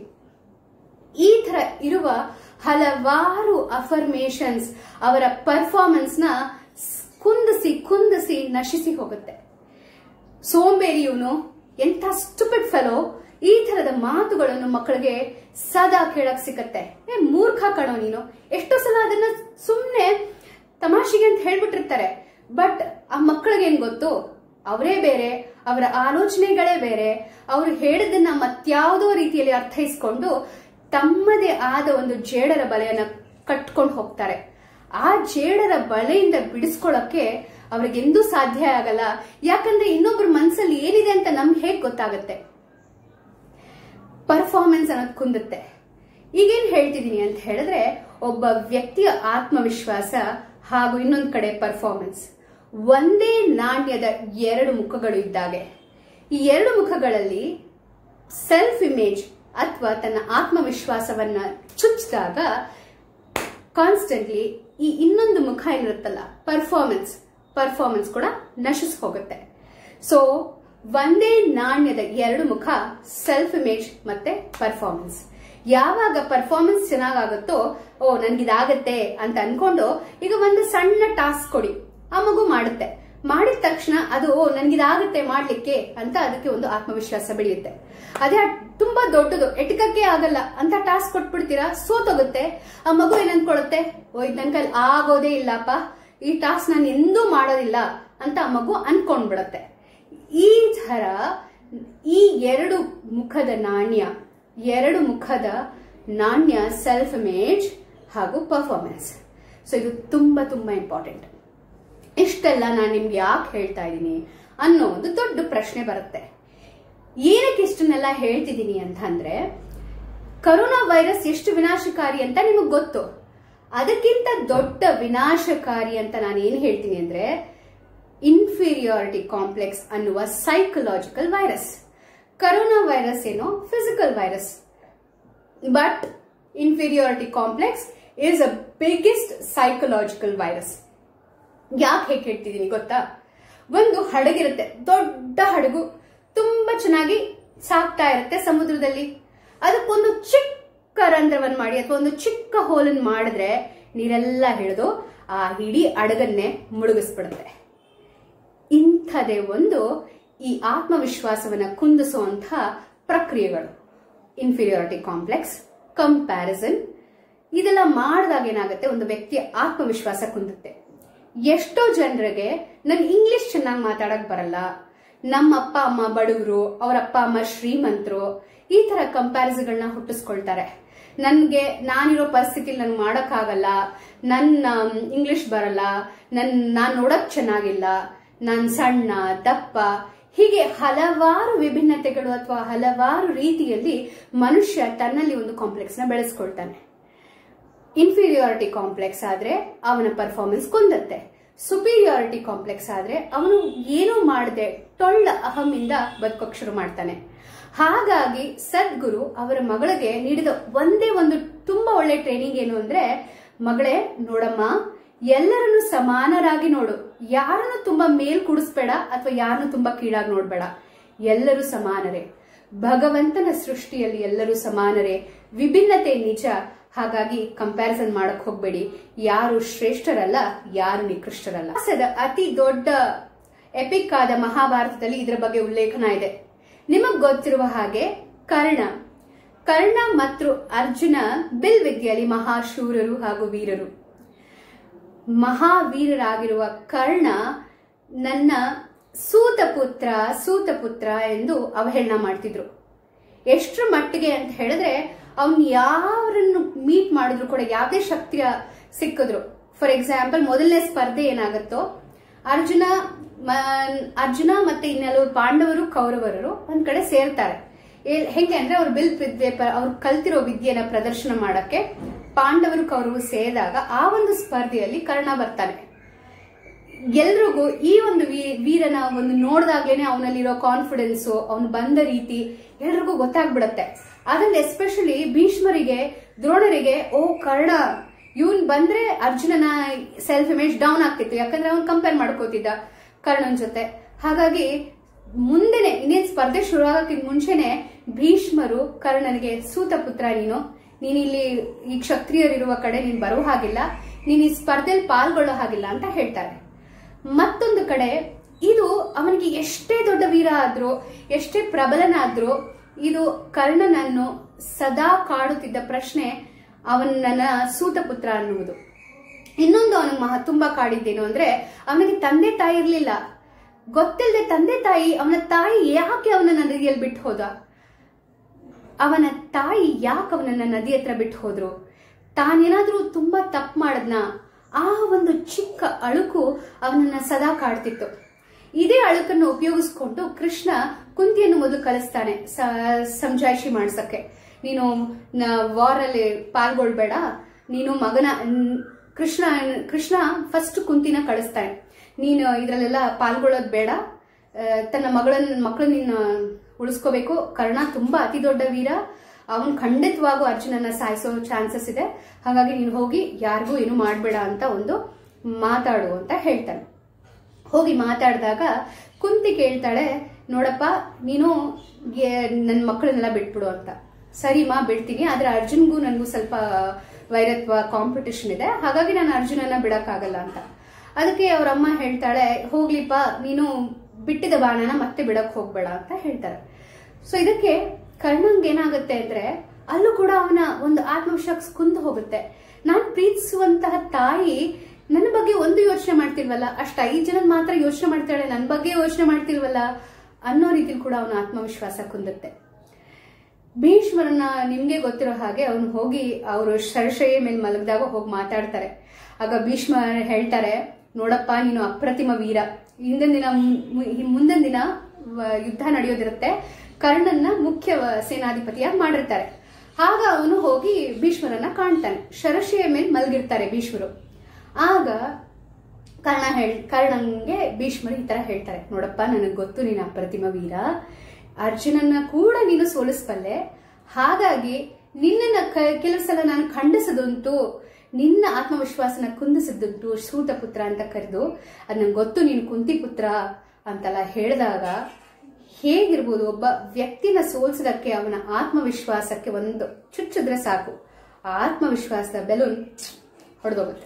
ಈ ತರ ಇರುವ ಹಲವಾರು ಅಫರ್ಮೇಶನ್ಸ್ ಅವರ ಪರ್ಫಾರ್ಮೆನ್ಸ್ ನ ಕುಂದಿಸಿ ಕುಂದಿಸಿ ನಶಿಸಿ ಹೋಗುತ್ತೆ ಸೋಂಬೇರಿ ಇವನು ಎಂಥ ಸ್ಟುಪಿಡ್ ಫೆಲೋ ಈ ತರದ ಮಾತುಗಳನ್ನು ಮಕ್ಕಳಿಗೆ ಸದಾ ಕೇಳಕ್ ಸಿಕ್ಕತ್ತೆ ಏ ಮೂರ್ಖ ಕಣೋ ನೀನು ಎಷ್ಟೋ ಸಲ ಅದನ್ನ ಸುಮ್ನೆ ತಮಾಷೆಗೆ ಅಂತ ಹೇಳ್ಬಿಟ್ಟಿರ್ತಾರೆ ಬಟ್ ಆ ಮಕ್ಕಳಿಗೆ ಏನ್ ಗೊತ್ತು ಅವರೇ ಬೇರೆ ಅವರ ಆಲೋಚನೆಗಳೇ ಬೇರೆ ಅವರು ಹೇಳಿದ್ದನ್ನ ಮತ್ಯಾವುದೋ ರೀತಿಯಲ್ಲಿ ಅರ್ಥೈಸ್ಕೊಂಡು ತಮ್ಮದೇ ಆದ ಒಂದು ಜೇಡರ ಬಲೆಯನ್ನ ಕಟ್ಕೊಂಡು ಹೋಗ್ತಾರೆ ಆ ಜೇಡರ ಬಲೆಯಿಂದ ಬಿಡಿಸ್ಕೊಳ್ಳಕ್ಕೆ ಅವ್ರಿಗೆಂದೂ ಸಾಧ್ಯ ಆಗಲ್ಲ ಯಾಕಂದ್ರೆ ಇನ್ನೊಬ್ಬರ ಮನ್ಸಲ್ಲಿ ಏನಿದೆ ಅಂತ ನಮ್ಗೆ ಹೇಗ್ ಗೊತ್ತಾಗತ್ತೆ ಪರ್ಫಾರ್ಮೆನ್ಸ್ ಅನ್ನೋದು ಕುಂದುತ್ತೆ ಈಗೇನ್ ಹೇಳ್ತಿದೀನಿ ಅಂತ ಹೇಳಿದ್ರೆ ಒಬ್ಬ ವ್ಯಕ್ತಿಯ ಆತ್ಮವಿಶ್ವಾಸ ಹಾಗೂ ಇನ್ನೊಂದ್ ಕಡೆ ಪರ್ಫಾರ್ಮೆನ್ಸ್ ಒಂದೇ ನಾಣ್ಯದ ಎರಡು ಮುಖಗಳು ಇದ್ದಾಗೆ ಈ ಎರಡು ಮುಖಗಳಲ್ಲಿ ಸೆಲ್ಫ್ ಇಮೇಜ್ ಅಥವಾ ತನ್ನ ಆತ್ಮವಿಶ್ವಾಸವನ್ನ ಚುಚ್ಚಿದಾಗ ಕಾನ್ಸ್ಟೆಂಟ್ಲಿ ಈ ಇನ್ನೊಂದು ಮುಖ ಏನಿರುತ್ತಲ್ಲ ಪರ್ಫಾರ್ಮೆನ್ಸ್ ಪರ್ಫಾರ್ಮೆನ್ಸ್ ಕೂಡ ನಶಿಸ್ ಹೋಗುತ್ತೆ ಸೊ ಒಂದೇ ನಾಣ್ಯದ ಎರಡು ಮುಖ ಸೆಲ್ಫ್ ಇಮೇಜ್ ಮತ್ತೆ ಪರ್ಫಾರ್ಮೆನ್ಸ್ ಯಾವಾಗ ಪರ್ಫಾರ್ಮೆನ್ಸ್ ಚೆನ್ನಾಗಾಗುತ್ತೋ ಓ ನನ್ಗಿದಾಗತ್ತೆ ಅಂತ ಅನ್ಕೊಂಡು ಈಗ ಒಂದು ಸಣ್ಣ ಟಾಸ್ಕ್ ಕೊಡಿ ಆ ಮಗು ಮಾಡುತ್ತೆ ಮಾಡಿದ ತಕ್ಷಣ ಅದು ಓ ನನ್ಗಿದಾಗತ್ತೆ ಮಾಡ್ಲಿಕ್ಕೆ ಅಂತ ಅದಕ್ಕೆ ಒಂದು ಆತ್ಮವಿಶ್ವಾಸ ಬೆಳೆಯುತ್ತೆ ಅದೇ ಆ ತುಂಬಾ ದೊಡ್ಡದು ಎಟಕಕ್ಕೆ ಆಗಲ್ಲ ಅಂತ ಟಾಸ್ಕ್ ಕೊಟ್ಬಿಡ್ತೀರಾ ಸೋತೋಗುತ್ತೆ ಆ ಮಗು ಏನ್ ಅನ್ಕೊಳುತ್ತೆ ಓ ಇದು ನನ್ ಕೈಲಿ ಆಗೋದೇ ಇಲ್ಲಪ್ಪ ಈ ಟಾಸ್ಕ್ ನಾನು ಎಂದೂ ಮಾಡೋದಿಲ್ಲ ಅಂತ ಆ ಮಗು ಅನ್ಕೊಂಡ್ಬಿಡತ್ತೆ ಈ ತರ ಈ ಎರಡು ಮುಖದ ನಾಣ್ಯ ಎರಡು ಮುಖದ ನಾಣ್ಯ ಸೆಲ್ಫ್ ಇಮೇಜ್ ಹಾಗೂ ಪರ್ಫಾರ್ಮೆನ್ಸ್ ಸೊ ಇದು ತುಂಬಾ ತುಂಬಾ ಇಂಪಾರ್ಟೆಂಟ್ ಇಷ್ಟೆಲ್ಲ ನಾನು ನಿಮ್ಗೆ ಯಾಕೆ ಹೇಳ್ತಾ ಇದ್ದೀನಿ ಅನ್ನೋ ಒಂದು ದೊಡ್ಡ ಪ್ರಶ್ನೆ ಬರುತ್ತೆ ಏನಕ್ಕೆ ಇಷ್ಟನ್ನೆಲ್ಲ ಹೇಳ್ತಿದ್ದೀನಿ ಅಂತ ಅಂದ್ರೆ ಕರೋನಾ ವೈರಸ್ ಎಷ್ಟು ವಿನಾಶಕಾರಿ ಅಂತ ನಿಮಗೆ ಗೊತ್ತು ಅದಕ್ಕಿಂತ ದೊಡ್ಡ ವಿನಾಶಕಾರಿ ಅಂತ ನಾನು ಏನ್ ಹೇಳ್ತೀನಿ ಅಂದ್ರೆ ಇನ್ಫೀರಿಯಾರಿಟಿ ಕಾಂಪ್ಲೆಕ್ಸ್ ಅನ್ನುವ ಸೈಕಲಾಜಿಕಲ್ ವೈರಸ್ ಕರೋನಾ ವೈರಸ್ ಏನೋ physical virus but inferiority complex is a biggest psychological virus ಯಾಕೆ ಹೇಗೆ ಹೇಳ್ತಿದ್ದೀನಿ ಗೊತ್ತಾ ಒಂದು ಹಡಗಿರುತ್ತೆ ದೊಡ್ಡ ಹಡಗು ತುಂಬಾ ಚೆನ್ನಾಗಿ ಸಾಕ್ತಾ ಇರುತ್ತೆ ಸಮುದ್ರದಲ್ಲಿ ಅದಕ್ಕೊಂದು ಚಿಕ್ಕ ರಂಧ್ರವನ್ನು ಮಾಡಿ ಅಥವಾ ಒಂದು ಚಿಕ್ಕ ಹೋಲನ್ನು ಮಾಡಿದ್ರೆ ನೀರೆಲ್ಲ ಹಿಡಿದು ಆ ಇಡೀ ಹಡಗನ್ನೇ ಮುಳುಗಿಸ್ಬಿಡುತ್ತೆ ಇಂಥದೇ ಒಂದು ಈ ಆತ್ಮವಿಶ್ವಾಸವನ್ನ ಕುಂದಿಸುವಂತಹ ಪ್ರಕ್ರಿಯೆಗಳು ಇನ್ಫೀರಿಯಾರಿಟಿ ಕಾಂಪ್ಲೆಕ್ಸ್ ಕಂಪ್ಯಾರಿಸನ್ ಇದೆಲ್ಲ ಮಾಡಿದಾಗ ಏನಾಗುತ್ತೆ ಒಂದು ವ್ಯಕ್ತಿಯ ಆತ್ಮವಿಶ್ವಾಸ ಕುಂದುತ್ತೆ ಎಷ್ಟೋ ಜನರಿಗೆ ನನ್ ಇಂಗ್ಲಿಷ್ ಚೆನ್ನಾಗಿ ಮಾತಾಡಕ್ ಬರಲ್ಲ ನಮ್ಮ ಅಪ್ಪ ಅಮ್ಮ ಬಡವರು ಅವ್ರ ಅಪ್ಪ ಅಮ್ಮ ಶ್ರೀಮಂತರು ಈ ತರ ಕಂಪ್ಯಾರಿಸನ್ಗಳನ್ನ ಹುಟ್ಟಿಸ್ಕೊಳ್ತಾರೆ ನನ್ಗೆ ನಾನಿರೋ ಪರಿಸ್ಥಿತಿಲಿ ನನ್ಗೆ ಮಾಡಕ್ಕಾಗಲ್ಲ ನನ್ನ ಇಂಗ್ಲಿಷ್ ಬರಲ್ಲ ನನ್ ನಾನ್ ನೋಡಕ್ ಚೆನ್ನಾಗಿಲ್ಲ ನಾನ್ ಸಣ್ಣ ದಪ್ಪ ಹೀಗೆ ಹಲವಾರು ವಿಭಿನ್ನತೆಗಳು ಅಥವಾ ಹಲವಾರು ರೀತಿಯಲ್ಲಿ ಮನುಷ್ಯ ತನ್ನಲ್ಲಿ ಒಂದು ಕಾಂಪ್ಲೆಕ್ಸ್ ನ ಬೆಳೆಸ್ಕೊಳ್ತಾನೆ ಇನ್ಫೀರಿಯಾರಿಟಿ ಕಾಂಪ್ಲೆಕ್ಸ್ ಆದ್ರೆ ಅವನ ಪರ್ಫಾರ್ಮೆನ್ಸ್ ಕುಂದತ್ತೆ ಸುಪೀರಿಯಾರಿಟಿ ಕಾಂಪ್ಲೆಕ್ಸ್ ಆದ್ರೆ ಅವನು ಏನೂ ಮಾಡದೆ ಟೊಳ್ಳ ಅಹಮಿಂದ ಬದುಕೋಕ್ ಶುರು ಮಾಡ್ತಾನೆ ಹಾಗಾಗಿ ಸದ್ಗುರು ಅವರ ಮಗಳಿಗೆ ನೀಡಿದ ಒಂದೇ ಒಂದು ತುಂಬಾ ಒಳ್ಳೆ ಟ್ರೈನಿಂಗ್ ಏನು ಅಂದ್ರೆ ಮಗಳೇ ನೋಡಮ್ಮ ಎಲ್ಲರನ್ನು ಸಮಾನರಾಗಿ ನೋಡು ಯಾರನ್ನು ತುಂಬಾ ಮೇಲ್ ಕುಡಿಸ್ಬೇಡ ಅಥವಾ ಯಾರನ್ನು ತುಂಬಾ ಕೀಳಾಗಿ ನೋಡ್ಬೇಡ ಎಲ್ಲರೂ ಸಮಾನರೇ ಭಗವಂತನ ಸೃಷ್ಟಿಯಲ್ಲಿ ಎಲ್ಲರೂ ಸಮಾನರೇ ವಿಭಿನ್ನತೆ ನಿಜ ಹಾಗಾಗಿ ಕಂಪ್ಯಾರಿಸನ್ ಮಾಡಕ್ ಹೋಗ್ಬೇಡಿ ಯಾರು ಶ್ರೇಷ್ಠರಲ್ಲ ಯಾರು ನಿಕೃಷ್ಟರಲ್ಲ ಸದ ಅತಿ ದೊಡ್ಡ ಎಪಿಕ್ ಆದ ಮಹಾಭಾರತದಲ್ಲಿ ಇದರ ಬಗ್ಗೆ ಉಲ್ಲೇಖನ ಇದೆ ನಿಮಗ್ ಗೊತ್ತಿರುವ ಹಾಗೆ ಕರ್ಣ ಕರ್ಣ ಮತ್ತು ಅರ್ಜುನ ಬಿಲ್ ವಿದ್ಯೆಯಲ್ಲಿ ಮಹಾಶೂರರು ಹಾಗೂ ವೀರರು ಮಹಾವೀರರಾಗಿರುವ ಕರ್ಣ ನನ್ನ ಸೂತಪುತ್ರ ಸೂತಪುತ್ರ ಎಂದು ಅವಹೇಳನ ಮಾಡ್ತಿದ್ರು ಎಷ್ಟರ ಮಟ್ಟಿಗೆ ಅಂತ ಹೇಳಿದ್ರೆ ಅವ್ನ್ ಯಾರನ್ನು ಮೀಟ್ ಮಾಡಿದ್ರು ಕೂಡ ಯಾವುದೇ ಶಕ್ತಿಯ ಸಿಕ್ಕಿದ್ರು ಫಾರ್ ಎಕ್ಸಾಂಪಲ್ ಮೊದಲನೇ ಸ್ಪರ್ಧೆ ಏನಾಗುತ್ತೋ ಅರ್ಜುನ ಮ- ಅರ್ಜುನ ಮತ್ತೆ ಇನ್ನೆಲ್ಲವರು ಪಾಂಡವರು ಕೌರವರು ಒಂದ್ ಕಡೆ ಸೇರ್ತಾರೆ ಏ- ಹೆಂಗೆ ಅಂದ್ರೆ ಅವ್ರು ಬಿಲ್ ವಿದ್ಯೆ ಪ- ಅವ್ರು ಕಲ್ತಿರೋ ವಿದ್ಯೆನ ಪ್ರದರ್ಶನ ಮಾಡಕ್ಕೆ ಪಾಂಡವರು ಕೌರವರು ಸೇರಿದಾಗ ಆ ಒಂದು ಸ್ಪರ್ಧೆಯಲ್ಲಿ ಕರ್ಣ ಬರ್ತಾನೆ ಎಲ್ರಿಗೂ ಈ ಒಂದು ವೀ- ವೀರನ ಒಂದು ನೋಡಿದಾಗ್ಲೇನೆ ಅವನಲ್ಲಿರೋ ಕಾನ್ಫಿಡೆನ್ಸ್ ಅವನು ಬಂದ ರೀತಿ ಎಲ್ರಿಗೂ ಗೊತ್ತಾಗ್ಬಿಡತ್ತೆ ಅದನ್ನ ಎಸ್ಪೆಷಲಿ ಭೀಷ್ಮರಿಗೆ ದ್ರೋಣರಿಗೆ ಓ ಕರ್ಣ ಇವನ್ ಬಂದ್ರೆ ಅರ್ಜುನನ ಸೆಲ್ಫ್ ಇಮೇಜ್ ಡೌನ್ ಆಗ್ತಿತ್ತು ಯಾಕಂದ್ರೆ ಅವ್ನು ಕಂಪೇರ್ ಮಾಡ್ಕೋತಿದ್ದ ಕರ್ಣನ್ ಜೊತೆ ಹಾಗಾಗಿ ಮುಂದೆನೆ ಇನ್ನೇನ್ ಸ್ಪರ್ಧೆ ಶುರು ಆಗಕ್ಕಿಂತ ಮುಂಚೆನೆ ಭೀಷ್ಮರು ಕರ್ಣನಿಗೆ ಸೂತ ಪುತ್ರ ನೀನು ನೀನ್ ಇಲ್ಲಿ ಈ ಕ್ಷತ್ರಿಯರಿರುವ ಕಡೆ ನೀನ್ ಬರೋ ಹಾಗಿಲ್ಲ ನೀನ್ ಈ ಸ್ಪರ್ಧೆಯಲ್ಲಿ ಪಾಲ್ಗೊಳ್ಳೋ ಹಾಗಿಲ್ಲ ಅಂತ ಹೇಳ್ತಾರೆ ಮತ್ತೊಂದು ಕಡೆ ಇದು ಅವನಿಗೆ ಎಷ್ಟೇ ದೊಡ್ಡ ವೀರ ಆದ್ರೂ ಎಷ್ಟೇ ಪ್ರಬಲನಾದ್ರೂ ಇದು ಕರ್ಣನನ್ನು ಸದಾ ಕಾಡುತ್ತಿದ್ದ ಪ್ರಶ್ನೆ ಅವನನ್ನ ಸೂತಪುತ್ರ ಅನ್ನುವುದು ಇನ್ನೊಂದು ಅವನಿಗೆ ಮಹ ತುಂಬಾ ಕಾಡಿದ್ದೇನು ಅಂದ್ರೆ ಅವನಿಗೆ ತಂದೆ ತಾಯಿ ಇರ್ಲಿಲ್ಲ ಗೊತ್ತಿಲ್ಲದೆ ತಂದೆ ತಾಯಿ ಅವನ ತಾಯಿ ಯಾಕೆ ಅವನನ್ನ ನದಿಯಲ್ಲಿ ಬಿಟ್ಟು ಹೋದ ಅವನ ತಾಯಿ ಯಾಕೆ ಅವನನ್ನ ನದಿ ಹತ್ರ ಬಿಟ್ಟು ಹೋದ್ರು ತಾನೇನಾದ್ರೂ ತುಂಬಾ ತಪ್ಪು ಮಾಡದ್ನ ಆ ಒಂದು ಚಿಕ್ಕ ಅಳುಕು ಅವನನ್ನ ಸದಾ ಕಾಡ್ತಿತ್ತು ಇದೇ ಅಳುಕನ್ನು ಉಪಯೋಗಿಸ್ಕೊಂಡು ಕೃಷ್ಣ ಕುಂತಿಯನ್ನು ಮೊದಲು ಕಲಿಸ್ತಾನೆ ಸ- ಸಮಜಾಯಿಷಿ ಮಾಡ್ಸಕ್ಕೆ ನೀನು ವಾರಲ್ಲಿ ಪಾಲ್ಗೊಳ್ಬೇಡ ನೀನು ಮಗನ ನ್- ಕೃಷ್ಣ ಕೃಷ್ಣ ಫಸ್ಟ್ ಕುಂತಿನ ಕಳಿಸ್ತಾನೆ ನೀನು ಇದರಲ್ಲೆಲ್ಲ ಪಾಲ್ಗೊಳ್ಳೋದು ಬೇಡ ಆ, ತನ್ನ ಮಗಳನ್ನ ಮಕ್ಕಳು ನೀನು ಉಳಿಸ್ಕೋಬೇಕು ಕರ್ಣ ತುಂಬಾ ಅತಿ ದೊಡ್ಡ ವೀರ ಅವನ್ ಖಂಡಿತವಾಗೂ ಅರ್ಜುನನ್ನ ಸಾಯಿಸೋ ಚಾನ್ಸಸ್ ಇದೆ ಹಾಗಾಗಿ ನೀನು ಹೋಗಿ ಯಾರಿಗೂ ಏನು ಮಾಡಬೇಡ ಅಂತ ಒಂದು ಮಾತಾಡು ಅಂತ ಹೇಳ್ತಾನೆ ಹೋಗಿ ಮಾತಾಡಿದಾಗ ಕುಂತಿ ಕೇಳ್ತಾಳೆ ನೋಡಪ್ಪ ನೀನು ನನ್ನ ಮಕ್ಕಳನ್ನೆಲ್ಲ ಬಿಟ್ಬಿಡು ಅಂತ ಸರಿ ಮಾ ಬಿಡ್ತೀನಿ ಆದ್ರೆ ಅರ್ಜುನ್ಗೂ ನನಗೂ ಸ್ವಲ್ಪ ವೈರತ್ವ ಕಾಂಪಿಟಿಷನ್ ಇದೆ ಹಾಗಾಗಿ ನಾನು ಅರ್ಜುನನ್ನ ಬಿಡಕ್ಕಾಗಲ್ಲ ಅಂತ ಅದಕ್ಕೆ ಅವ್ರ ಅಮ್ಮ ಹೇಳ್ತಾಳೆ ಹೋಗ್ಲಿಪ್ಪ ನೀನು ಬಿಟ್ಟಿದ ಬಾಣನ ಮತ್ತೆ ಬಿಡಕ್ ಹೋಗ್ಬೇಡ ಅಂತ ಹೇಳ್ತಾರೆ ಸೊ ಇದಕ್ಕೆ ಕರ್ಣಂಗ್ ಏನಾಗುತ್ತೆ ಅಂದ್ರೆ ಅಲ್ಲೂ ಕೂಡ ಅವನ ಒಂದು ಆತ್ಮವಿಶ್ವಾಸ ಕುಂದು ಹೋಗುತ್ತೆ ನಾನ್ ಪ್ರೀತಿಸುವಂತಹ ತಾಯಿ ನನ್ನ ಬಗ್ಗೆ ಒಂದು ಯೋಚನೆ ಮಾಡ್ತಿಲ್ವಲ್ಲ ಅಷ್ಟ ಐದ್ ಜನದ ಮಾತ್ರ ಯೋಚನೆ ಮಾಡ್ತಾಳೆ ನನ್ನ ಬಗ್ಗೆ ಯೋಚನೆ ಮಾಡ್ತಿಲ್ವಲ್ಲ ಅನ್ನೋ ರೀತಿಲಿ ಕೂಡ ಅವನ ಆತ್ಮವಿಶ್ವಾಸ ಕುಂದುತ್ತೆ ಭೀಷ್ಮರನ್ನ ನಿಮ್ಗೆ ಗೊತ್ತಿರೋ ಹಾಗೆ ಅವನು ಹೋಗಿ ಅವರು ಶರಶಯ್ಯ ಮೇಲೆ ಮಲಗಿದಾಗ ಹೋಗಿ ಮಾತಾಡ್ತಾರೆ ಆಗ ಭೀಷ್ಮ ಹೇಳ್ತಾರೆ ನೋಡಪ್ಪ ನೀನು ಅಪ್ರತಿಮ ವೀರ ಹಿಂದಿನ ದಿನ ಮು- ಮುಂದಿನ ದಿನ ವ- ಯುದ್ಧ ನಡೆಯೋದಿರುತ್ತೆ ಕರ್ಣನ್ನ ಮುಖ್ಯ ವ- ಸೇನಾಧಿಪತಿಯಾಗಿ ಮಾಡಿರ್ತಾರೆ ಆಗ ಅವನು ಹೋಗಿ ಭೀಷ್ಮರನ್ನ ಕಾಣ್ತಾನೆ ಶರಶಿಯ ಮೇಲೆ ಮಲಗಿರ್ತಾರೆ ಭೀಷ್ಮರು ಆಗ ಕರ್ಣ ಹೇಳ್ ಕರ್ಣಂಗೆ ಭೀಷ್ಮರು ಈ ತರ ಹೇಳ್ತಾರೆ ನೋಡಪ್ಪ ನನಗೆ ಗೊತ್ತು ನೀನು ಅಪ್ರತಿಮ ವೀರ ಅರ್ಜುನನ್ನ ಕೂಡ ನೀನು ಸೋಲಿಸ್ಬಲ್ಲೆ ಹಾಗಾಗಿ ನಿನ್ನನ್ನ ಕ- ಕೆಲವು ಸಲ ನಾನು ಖಂಡಿಸದುಂಟು ನಿನ್ನ ಆತ್ಮವಿಶ್ವಾಸನ ಕುಂದಿಸಿದ್ದುಂಟು ಸೂತ ಪುತ್ರ ಅಂತ ಕರೆದು ಅದ್ ನಂಗೆ ಗೊತ್ತು ನೀನು ಕುಂತಿ ಪುತ್ರ ಅಂತೆಲ್ಲ ಹೇಳಿದಾಗ ಹೇಗಿರ್ಬೋದು ಒಬ್ಬ ವ್ಯಕ್ತಿನ ಸೋಲ್ಸೋದಕ್ಕೆ ಅವನ ಆತ್ಮವಿಶ್ವಾಸಕ್ಕೆ ಒಂದು ಚುಚ್ಚಿದ್ರೆ ಸಾಕು ಆ ಆತ್ಮವಿಶ್ವಾಸದ ಬೆಲೂನ್ ಹೊಡೆದೋಗುತ್ತೆ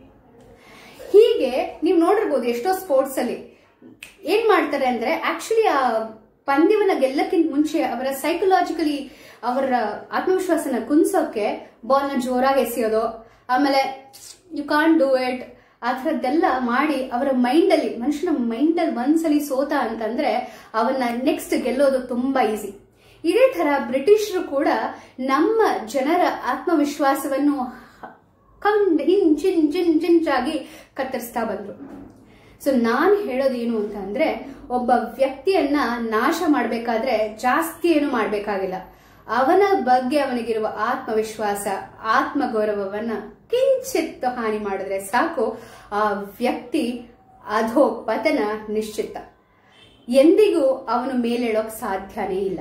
ಹೀಗೆ ನೀವು ನೋಡಿರ್ಬೋದು ಎಷ್ಟೋ ಸ್ಪೋರ್ಟ್ಸ್ ಅಲ್ಲಿ ಏನ್ ಮಾಡ್ತಾರೆ ಅಂದ್ರೆ ಆಕ್ಚುಲಿ ಆ ಪಂದ್ಯವನ್ನ ಗೆಲ್ಲಕ್ಕಿಂತ ಮುಂಚೆ ಅವರ ಸೈಕಲಾಜಿಕಲಿ ಅವರ ಆತ್ಮವಿಶ್ವಾಸನ ಕುನ್ಸೋಕೆ ಬಾಲ್ನ ಜೋರಾಗಿ ಎಸೆಯೋದು ಆಮೇಲೆ ಯು ಕಾನ್ ಡೂ ಇಟ್ ಆ ಥರದ್ದೆಲ್ಲ ಮಾಡಿ ಅವರ ಮೈಂಡ್ ಅಲ್ಲಿ ಮನುಷ್ಯನ ಮೈಂಡ್ ಅಲ್ಲಿ ಒಂದ್ಸಲಿ ಸೋತ ಅಂತಂದ್ರೆ ಅವನ್ನ ನೆಕ್ಸ್ಟ್ ಗೆಲ್ಲೋದು ತುಂಬಾ ಈಸಿ ಇದೇ ತರ ಬ್ರಿಟಿಷರು ಕೂಡ ನಮ್ಮ ಜನರ ಆತ್ಮವಿಶ್ವಾಸವನ್ನು ಕಂಡ್ ಹಿಂಚಿನ್ ಚಿನ್ ಚಿಂಚಾಗಿ ಕತ್ತರಿಸ್ತಾ ಬಂದ್ರು ಸೊ ನಾನ್ ಹೇಳೋದೇನು ಅಂತ ಅಂದ್ರೆ ಒಬ್ಬ ವ್ಯಕ್ತಿಯನ್ನ ನಾಶ ಮಾಡ್ಬೇಕಾದ್ರೆ ಜಾಸ್ತಿ ಏನು ಮಾಡ್ಬೇಕಾಗಿಲ್ಲ ಅವನ ಬಗ್ಗೆ ಅವನಿಗಿರುವ ಆತ್ಮವಿಶ್ವಾಸ ಆತ್ಮಗೌರವವನ್ನ ಕಿಂಚಿತ್ ಹಾನಿ ಮಾಡಿದ್ರೆ ಸಾಕು ಆ ವ್ಯಕ್ತಿ ಅಧೋ ಪತನ ನಿಶ್ಚಿತ ಎಂದಿಗೂ ಅವನು ಮೇಲೇಳೋಕ್ ಸಾಧ್ಯನೇ ಇಲ್ಲ